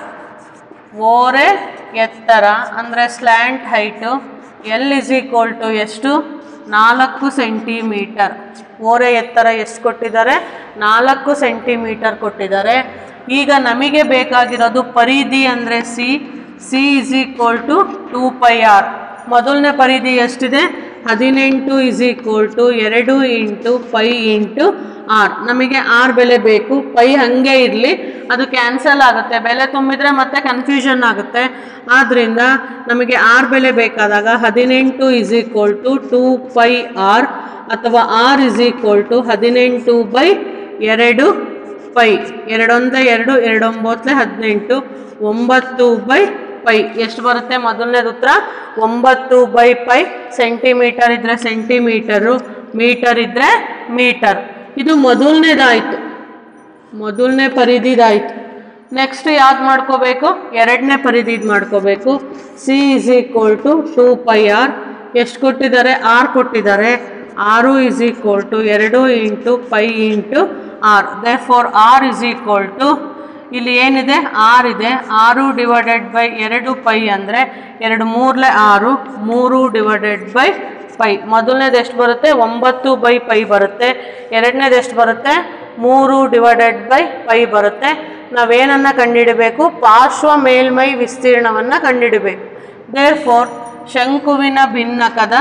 ಓರೆ ಎತ್ತರ ಅಂದರೆ slant height l is equal to ಎಷ್ಟು ನಾಲ್ಕು ಸೆಂಟಿಮೀಟರ್ ಓರೆ ಎತ್ತರ ಎಷ್ಟು ಕೊಟ್ಟಿದ್ದಾರೆ ನಾಲ್ಕು ಸೆಂಟಿಮೀಟರ್ ಕೊಟ್ಟಿದ್ದಾರೆ ಈಗ ನಮಗೆ ಬೇಕಾಗಿರೋದು ಪರಿಧಿ ಅಂದರೆ c c is equal to two pi r ಮೊದಲನೇ ಪರಿಧಿ ಎಷ್ಟಿದೆ ಹದಿನೆಂಟು ಇಸ್ ಈಕ್ವಲ್ ಟು ಎರಡು ಇಂಟು ಪೈ ಇಂಟು ಆರ್ ನಮಗೆ ಆರ್ ಬೆಲೆ ಬೇಕು ಪೈ ಹಾಗೆ ಇರಲಿ ಅದು ಕ್ಯಾನ್ಸಲ್ ಆಗುತ್ತೆ ಬೆಲೆ ತುಂಬಿದ್ರೆ ಮತ್ತೆ ಕನ್ಫ್ಯೂಷನ್ ಆಗುತ್ತೆ ಆದ್ದರಿಂದ ನಮಗೆ ಆರ್ ಬೆಲೆ ಬೇಕಾದಾಗ ಹದಿನೆಂಟು is equal to two pi r ಅಥವಾ ಆರ್ ಇಸ್ ಈಕ್ವಲ್ ಟು ಹದಿನೆಂಟು ಬೈ ಎರಡು ಪೈ ಎರಡೊಂದೇ ಎರಡು ಎರಡೊಂಬತ್ತಲೆ ಹದಿನೆಂಟು ಒಂಬತ್ತು ಬೈ ಪೈ ಎಷ್ಟು ಬರುತ್ತೆ ಮೊದಲನೇದು ಉತ್ತರ ಒಂಬತ್ತು ಬೈ ಪೈ ಸೆಂಟಿಮೀಟರ್ ಇದ್ರೆ ಸೆಂಟಿಮೀಟರು ಮೀಟರ್ ಇದ್ರೆ ಮೀಟರ್ ಇದು ಮೊದಲನೇದಾಯಿತು ಮೊದಲನೇ ಪರಿಧಿದಾಯಿತು ನೆಕ್ಸ್ಟ್ ಯಾವ್ದು ಮಾಡ್ಕೋಬೇಕು ಎರಡನೇ ಪರಿಧಿದು ಮಾಡ್ಕೋಬೇಕು c is equal to two pi r ಎಷ್ಟು ಕೊಟ್ಟಿದ್ದಾರೆ ಆರ್ ಕೊಟ್ಟಿದ್ದಾರೆ ಆರು ಇಸ್ ಈಕ್ವಲ್ ಟು ಎರಡು into pi into r therefore r is equal to ಇಲ್ಲಿ ಏನಿದೆ ಆರ್ ಇದೆ ಆರು ಡಿವೈಡೆಡ್ ಬೈ ಎರಡು ಪೈ ಅಂದರೆ ಎರಡು ಮೂರಲೆ ಆರು ಮೂರು ಡಿವೈಡೆಡ್ ಬೈ ಪೈ ಮೊದಲನೇದು ಎಷ್ಟು ಬರುತ್ತೆ ಒಂಬತ್ತು ಬೈ ಪೈ ಬರುತ್ತೆ ಎರಡನೇದು ಎಷ್ಟು ಬರುತ್ತೆ ಮೂರು ಡಿವೈಡೆಡ್ ಬೈ ಪೈ ಬರುತ್ತೆ ನಾವೇನನ್ನು ಕಂಡುಹಿಡಬೇಕು ಪಾರ್ಶ್ವ ಮೇಲ್ಮೈ ವಿಸ್ತೀರ್ಣವನ್ನು ಕಂಡುಹಿಡಬೇಕು ದೇರ್ ಫೋರ್ ಶಂಕುವಿನ ಭಿನ್ನಕದ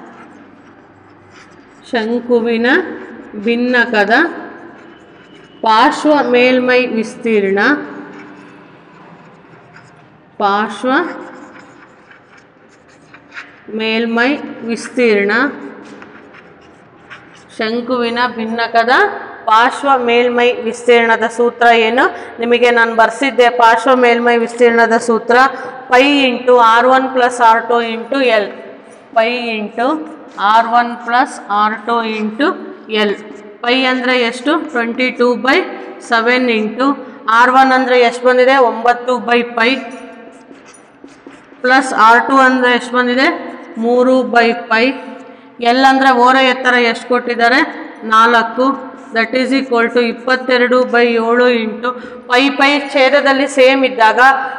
ಶಂಕುವಿನ ಭಿನ್ನಕದ ಪಾರ್ಶ್ವ ಮೇಲ್ಮೈ ವಿಸ್ತೀರ್ಣ ಪಾರ್ಶ್ವ ಮೇಲ್ಮೈ ವಿಸ್ತೀರ್ಣ ಶಂಕುವಿನ ಭಿನ್ನಕದ ಪಾರ್ಶ್ವ ಮೇಲ್ಮೈ ವಿಸ್ತೀರ್ಣದ ಸೂತ್ರ ಏನು ನಿಮಗೆ ನಾನು ಬರ್ಸಿದ್ದೆ ಪಾರ್ಶ್ವ ಮೇಲ್ಮೈ ವಿಸ್ತೀರ್ಣದ ಸೂತ್ರ pi into R one plus R two into L pi into R one plus R two into L pi ಅಂದರೆ ಎಷ್ಟು twenty two by seven into R one ಅಂದರೆ ಎಷ್ಟು ಬಂದಿದೆ ಒಂಬತ್ತು by pi plus R two ಅಂದರೆ ಎಷ್ಟು ಬಂದಿದೆ ಮೂರು ಬೈ ಪೈ ಎಲ್ ಅಂದರೆ ಓರ ಎತ್ತರ ಎಷ್ಟು ಕೊಟ್ಟಿದ್ದಾರೆ ನಾಲ್ಕು ದಟ್ ಈಸ್ ಈಕ್ವಲ್ ಟು ಇಪ್ಪತ್ತೆರಡು ಬೈ ಏಳು ಇಂಟು ಪೈ ಪೈ ಛೇದದಲ್ಲಿ ಸೇಮ್ ಇದ್ದಾಗ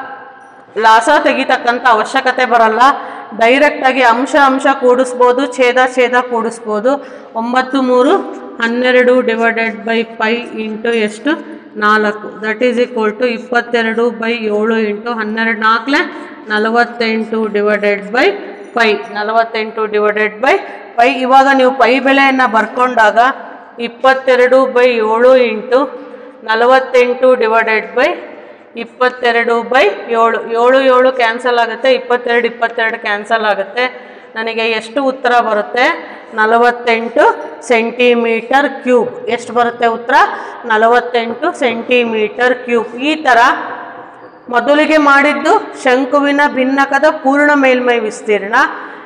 ಲಾಸ ತೆಗಿತಕ್ಕಂಥ ಅವಶ್ಯಕತೆ ಬರಲ್ಲ ಡೈರೆಕ್ಟಾಗಿ ಅಂಶ ಅಂಶ ಕೂಡಿಸ್ಬೋದು ಛೇದ ಛೇದ ಕೂಡಿಸ್ಬೋದು ಒಂಬತ್ತು ಮೂರು ಹನ್ನೆರಡು ಡಿವೈಡೆಡ್ ಬೈ ಪೈ ಇಂಟು ಎಷ್ಟು ನಾಲ್ಕು ದಟ್ ಈಸ್ ಈಕ್ವಲ್ ಟು ಇಪ್ಪತ್ತೆರಡು ಬೈ ಏಳು ಇಂಟು ಹನ್ನೆರಡು ನಾಲ್ಕಲೆ ನಲವತ್ತೆಂಟು ಡಿವೈಡೆಡ್ ಬೈ ಪೈ ನಲವತ್ತೆಂಟು ಡಿವೈಡೆಡ್ ಬೈ ಪೈ ಇವಾಗ ನೀವು ಪೈ ಬೆಲೆಯನ್ನು ಬರ್ಕೊಂಡಾಗ ಇಪ್ಪತ್ತೆರಡು ಬೈ ಏಳು ಇಂಟು ನಲವತ್ತೆಂಟು ಡಿವೈಡೆಡ್ ಬೈ ಇಪ್ಪತ್ತೆರಡು ಬೈ ಏಳು ಏಳು ಏಳು ಕ್ಯಾನ್ಸಲ್ ಆಗುತ್ತೆ ಇಪ್ಪತ್ತೆರಡು ಇಪ್ಪತ್ತೆರಡು ಕ್ಯಾನ್ಸಲ್ ಆಗುತ್ತೆ ನನಗೆ ಎಷ್ಟು ಉತ್ತರ ಬರುತ್ತೆ ನಲವತ್ತೆಂಟು ಸೆಂಟಿಮೀಟರ್ ಕ್ಯೂಬ್ ಎಷ್ಟು ಬರುತ್ತೆ ಉತ್ತರ ನಲವತ್ತೆಂಟು ಸೆಂಟಿಮೀಟರ್ ಕ್ಯೂಬ್ ಈ ಥರ ಮೊದಲಿಗೆ ಮಾಡಿದ್ದು ಶಂಕುವಿನ ಭಿನ್ನಕದ ಪೂರ್ಣ ಮೇಲ್ಮೈ ವಿಸ್ತೀರ್ಣ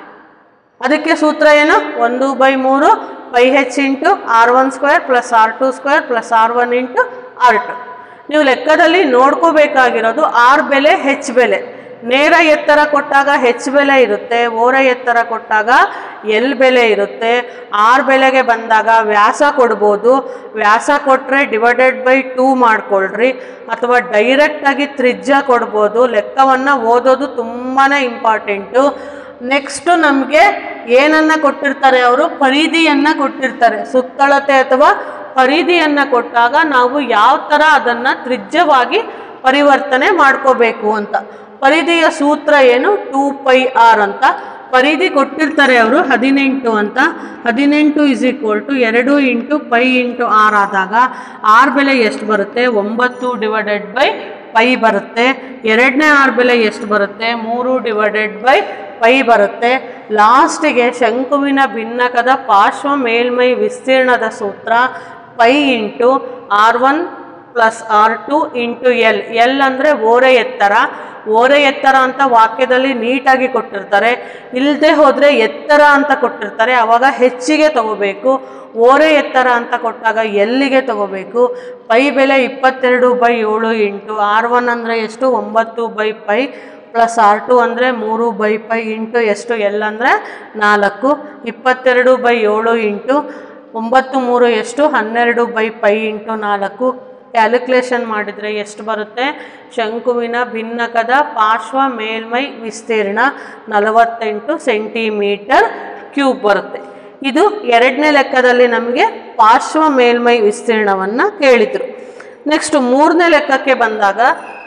ಅದಕ್ಕೆ ಸೂತ್ರ ಏನು ಒಂದು ಬೈ ಮೂರು ಪೈ ಹೆಚ್ into R one square plus R two square plus R one into R two ನೀವು ಲೆಕ್ಕದಲ್ಲಿ ನೋಡ್ಕೋಬೇಕಾಗಿರೋದು ಆರ್ ಬೆಲೆ ಹೆಚ್ ಬೆಲೆ ನೇರ ಎತ್ತರ ಕೊಟ್ಟಾಗ ಹೆಚ್ ಬೆಲೆ ಇರುತ್ತೆ ಓರ ಎತ್ತರ ಕೊಟ್ಟಾಗ ಎಲ್ ಬೆಲೆ ಇರುತ್ತೆ ಆರ್ ಬೆಲೆಗೆ ಬಂದಾಗ ವ್ಯಾಸ ಕೊಡ್ಬೋದು ವ್ಯಾಸ ಕೊಟ್ಟರೆ ಡಿವೈಡೆಡ್ ಬೈ ಟೂ ಮಾಡ್ಕೊಳ್ರಿ ಅಥವಾ ಡೈರೆಕ್ಟಾಗಿ ತ್ರಿಜ್ಯ ಕೊಡ್ಬೋದು ಲೆಕ್ಕವನ್ನು ಓದೋದು ತುಂಬಾ ಇಂಪಾರ್ಟೆಂಟು ನೆಕ್ಸ್ಟು ನಮಗೆ ಏನನ್ನ ಕೊಟ್ಟಿರ್ತಾರೆ ಅವರು ಪರಿಧಿಯನ್ನು ಕೊಟ್ಟಿರ್ತಾರೆ ಸುತ್ತಳತೆ ಅಥವಾ ಪರಿಧಿಯನ್ನು ಕೊಟ್ಟಾಗ ನಾವು ಯಾವ ಥರ ಅದನ್ನು ತ್ರಿಜ್ಯವಾಗಿ ಪರಿವರ್ತನೆ ಮಾಡ್ಕೋಬೇಕು ಅಂತ ಪರಿಧಿಯ ಸೂತ್ರ ಏನು ಟೂ ಪೈ ಆರ್ ಅಂತ ಪರಿಧಿ ಕೊಟ್ಟಿರ್ತಾರೆ ಅವರು ಹದಿನೆಂಟು ಅಂತ ಹದಿನೆಂಟು ಇಸ್ ಈಕ್ವಲ್ ಟು ಎರಡು ಇಂಟು ಪೈ ಇಂಟು ಆರ್ ಆದಾಗ ಆರ್ ಬೆಲೆ ಎಷ್ಟು ಬರುತ್ತೆ ಒಂಬತ್ತು ಡಿವೈಡೆಡ್ ಬೈ ಪೈ ಬರುತ್ತೆ ಎರಡನೇ ಆರ್ ಬೆಲೆ ಎಷ್ಟು ಬರುತ್ತೆ ಮೂರು ಡಿವೈಡೆಡ್ ಬೈ ಪೈ ಬರುತ್ತೆ ಲಾಸ್ಟಿಗೆ ಶಂಕುವಿನ ಭಿನ್ನಕದ ಪಾರ್ಶ್ವ ಮೇಲ್ಮೈ ವಿಸ್ತೀರ್ಣದ ಸೂತ್ರ pi into R one plus R two into l l ಅಂದರೆ ಓರೆ ಎತ್ತರ ಓರೆ ಎತ್ತರ ಅಂತ ವಾಕ್ಯದಲ್ಲಿ ನೀಟಾಗಿ ಕೊಟ್ಟಿರ್ತಾರೆ ಇಲ್ಲದೆ ಹೋದರೆ ಎತ್ತರ ಅಂತ ಕೊಟ್ಟಿರ್ತಾರೆ ಆವಾಗ ಹೆಚ್ಚಿಗೆ ತಗೋಬೇಕು ಓರೆ ಎತ್ತರ ಅಂತ ಕೊಟ್ಟಾಗ ಎಲ್ಲಿಗೆ ತಗೋಬೇಕು ಪೈ ಬೆಲೆ ಇಪ್ಪತ್ತೆರಡು ಬೈ ಏಳು ಇಂಟು ಆರ್ ಒನ್ ಅಂದರೆ ಎಷ್ಟು ಒಂಬತ್ತು by pi plus R two ಅಂದರೆ ಮೂರು ಬೈ ಪೈ ಇಂಟು ಎಷ್ಟು ಎಲ್ ಅಂದರೆ ನಾಲ್ಕು ಇಪ್ಪತ್ತೆರಡು ಬೈ ಏಳು ಇಂಟು ಒಂಬತ್ತು ಮೂರು ಎಷ್ಟು ಹನ್ನೆರಡು ಬೈ ಪೈ ಇಂಟು ನಾಲ್ಕು ಕ್ಯಾಲ್ಕುಲೇಷನ್ ಮಾಡಿದರೆ ಎಷ್ಟು ಬರುತ್ತೆ ಶಂಕುವಿನ ಭಿನ್ನಕದ ಪಾರ್ಶ್ವ ಮೇಲ್ಮೈ ವಿಸ್ತೀರ್ಣ ನಲವತ್ತೆಂಟು ಸೆಂಟಿಮೀಟರ್ ಕ್ಯೂಬ್ ಬರುತ್ತೆ ಇದು ಎರಡನೇ ಲೆಕ್ಕದಲ್ಲಿ ನಮಗೆ ಪಾರ್ಶ್ವ ಮೇಲ್ಮೈ ವಿಸ್ತೀರ್ಣವನ್ನು ಕೇಳಿದರು ನೆಕ್ಸ್ಟ್ ಮೂರನೇ ಲೆಕ್ಕಕ್ಕೆ ಬಂದಾಗ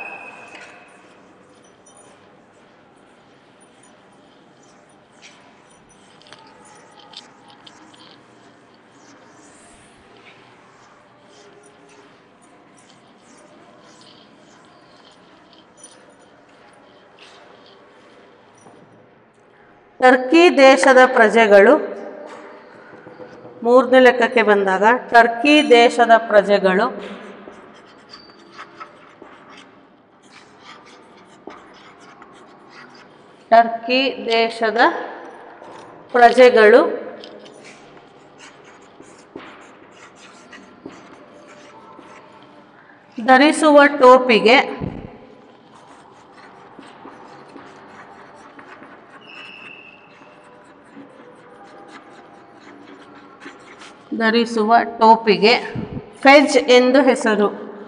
ಟರ್ಕಿ ದೇಶದ ಪ್ರಜೆಗಳು ಮೂರನೇ ಲೆಕ್ಕಕ್ಕೆ ಬಂದಾಗ ಟರ್ಕಿ ದೇಶದ ಪ್ರಜೆಗಳು ಟರ್ಕಿ ದೇಶದ ಪ್ರಜೆಗಳು ಧರಿಸುವ ಟೋಪಿಗೆ ಧರಿಸುವ ಟೋಪಿಗೆ ಫೆಜ್ ಎಂದು ಹೆಸರು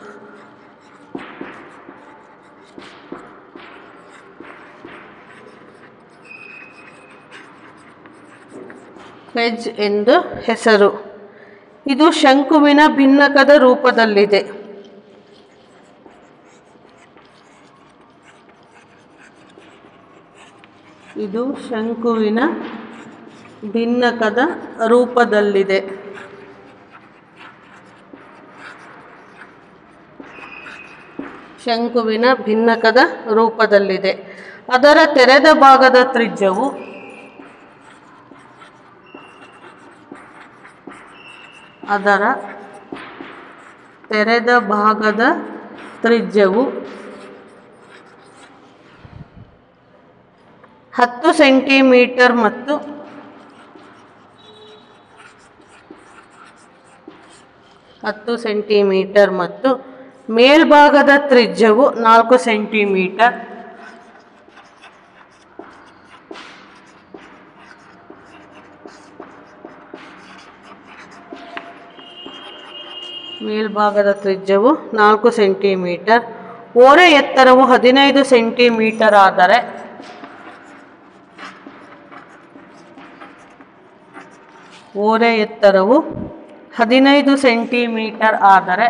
ಫೆಜ್ ಎಂದು ಹೆಸರು ಇದು ಶಂಕುವಿನ ಭಿನ್ನಕದ ರೂಪದಲ್ಲಿದೆ ಇದು ಶಂಕುವಿನ ಭಿನ್ನಕದ ರೂಪದಲ್ಲಿದೆ ಶಂಕುವಿನ ಭಿನ್ನಕದ ರೂಪದಲ್ಲಿದೆ ಅದರ ತೆರೆದ ಭಾಗದ ತ್ರಿಜ್ಯವು ಅದರ ತೆರೆದ ಭಾಗದ ತ್ರಿಜ್ಯವು ಹತ್ತು ಸೆಂಟಿಮೀಟರ್ ಮತ್ತು ಹತ್ತು ಸೆಂಟಿಮೀಟರ್ ಮತ್ತು ಮೇಲ್ಭಾಗದ ತ್ರಿಜ್ಯವು ನಾಲ್ಕು ಸೆಂಟಿಮೀಟರ್ ಮೇಲ್ಭಾಗದ ತ್ರಿಜ್ಯವು ನಾಲ್ಕು ಸೆಂಟಿಮೀಟರ್ ಓರೆ ಎತ್ತರವು ಹದಿನೈದು ಸೆಂಟಿಮೀಟರ್ ಆದರೆ ಓರೆ ಎತ್ತರವು ಹದಿನೈದು ಸೆಂಟಿಮೀಟರ್ ಆದರೆ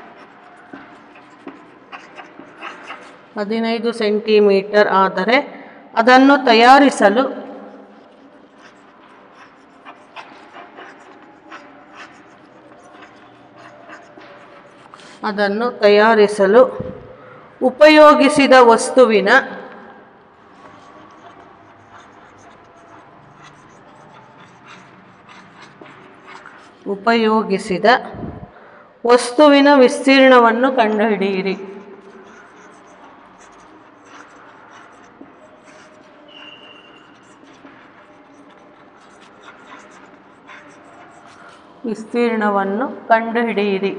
ಹದಿನೈದು ಸೆಂಟಿಮೀಟರ್ ಆದರೆ ಅದನ್ನು ತಯಾರಿಸಲು ಅದನ್ನು ತಯಾರಿಸಲು ಉಪಯೋಗಿಸಿದ ವಸ್ತುವಿನ ಉಪಯೋಗಿಸಿದ ವಸ್ತುವಿನ ವಿಸ್ತೀರ್ಣವನ್ನು ಕಂಡುಹಿಡಿಯಿರಿ ವಿಸ್ತೀರ್ಣವನ್ನು ಕಂಡುಹಿಡಿಯಿರಿ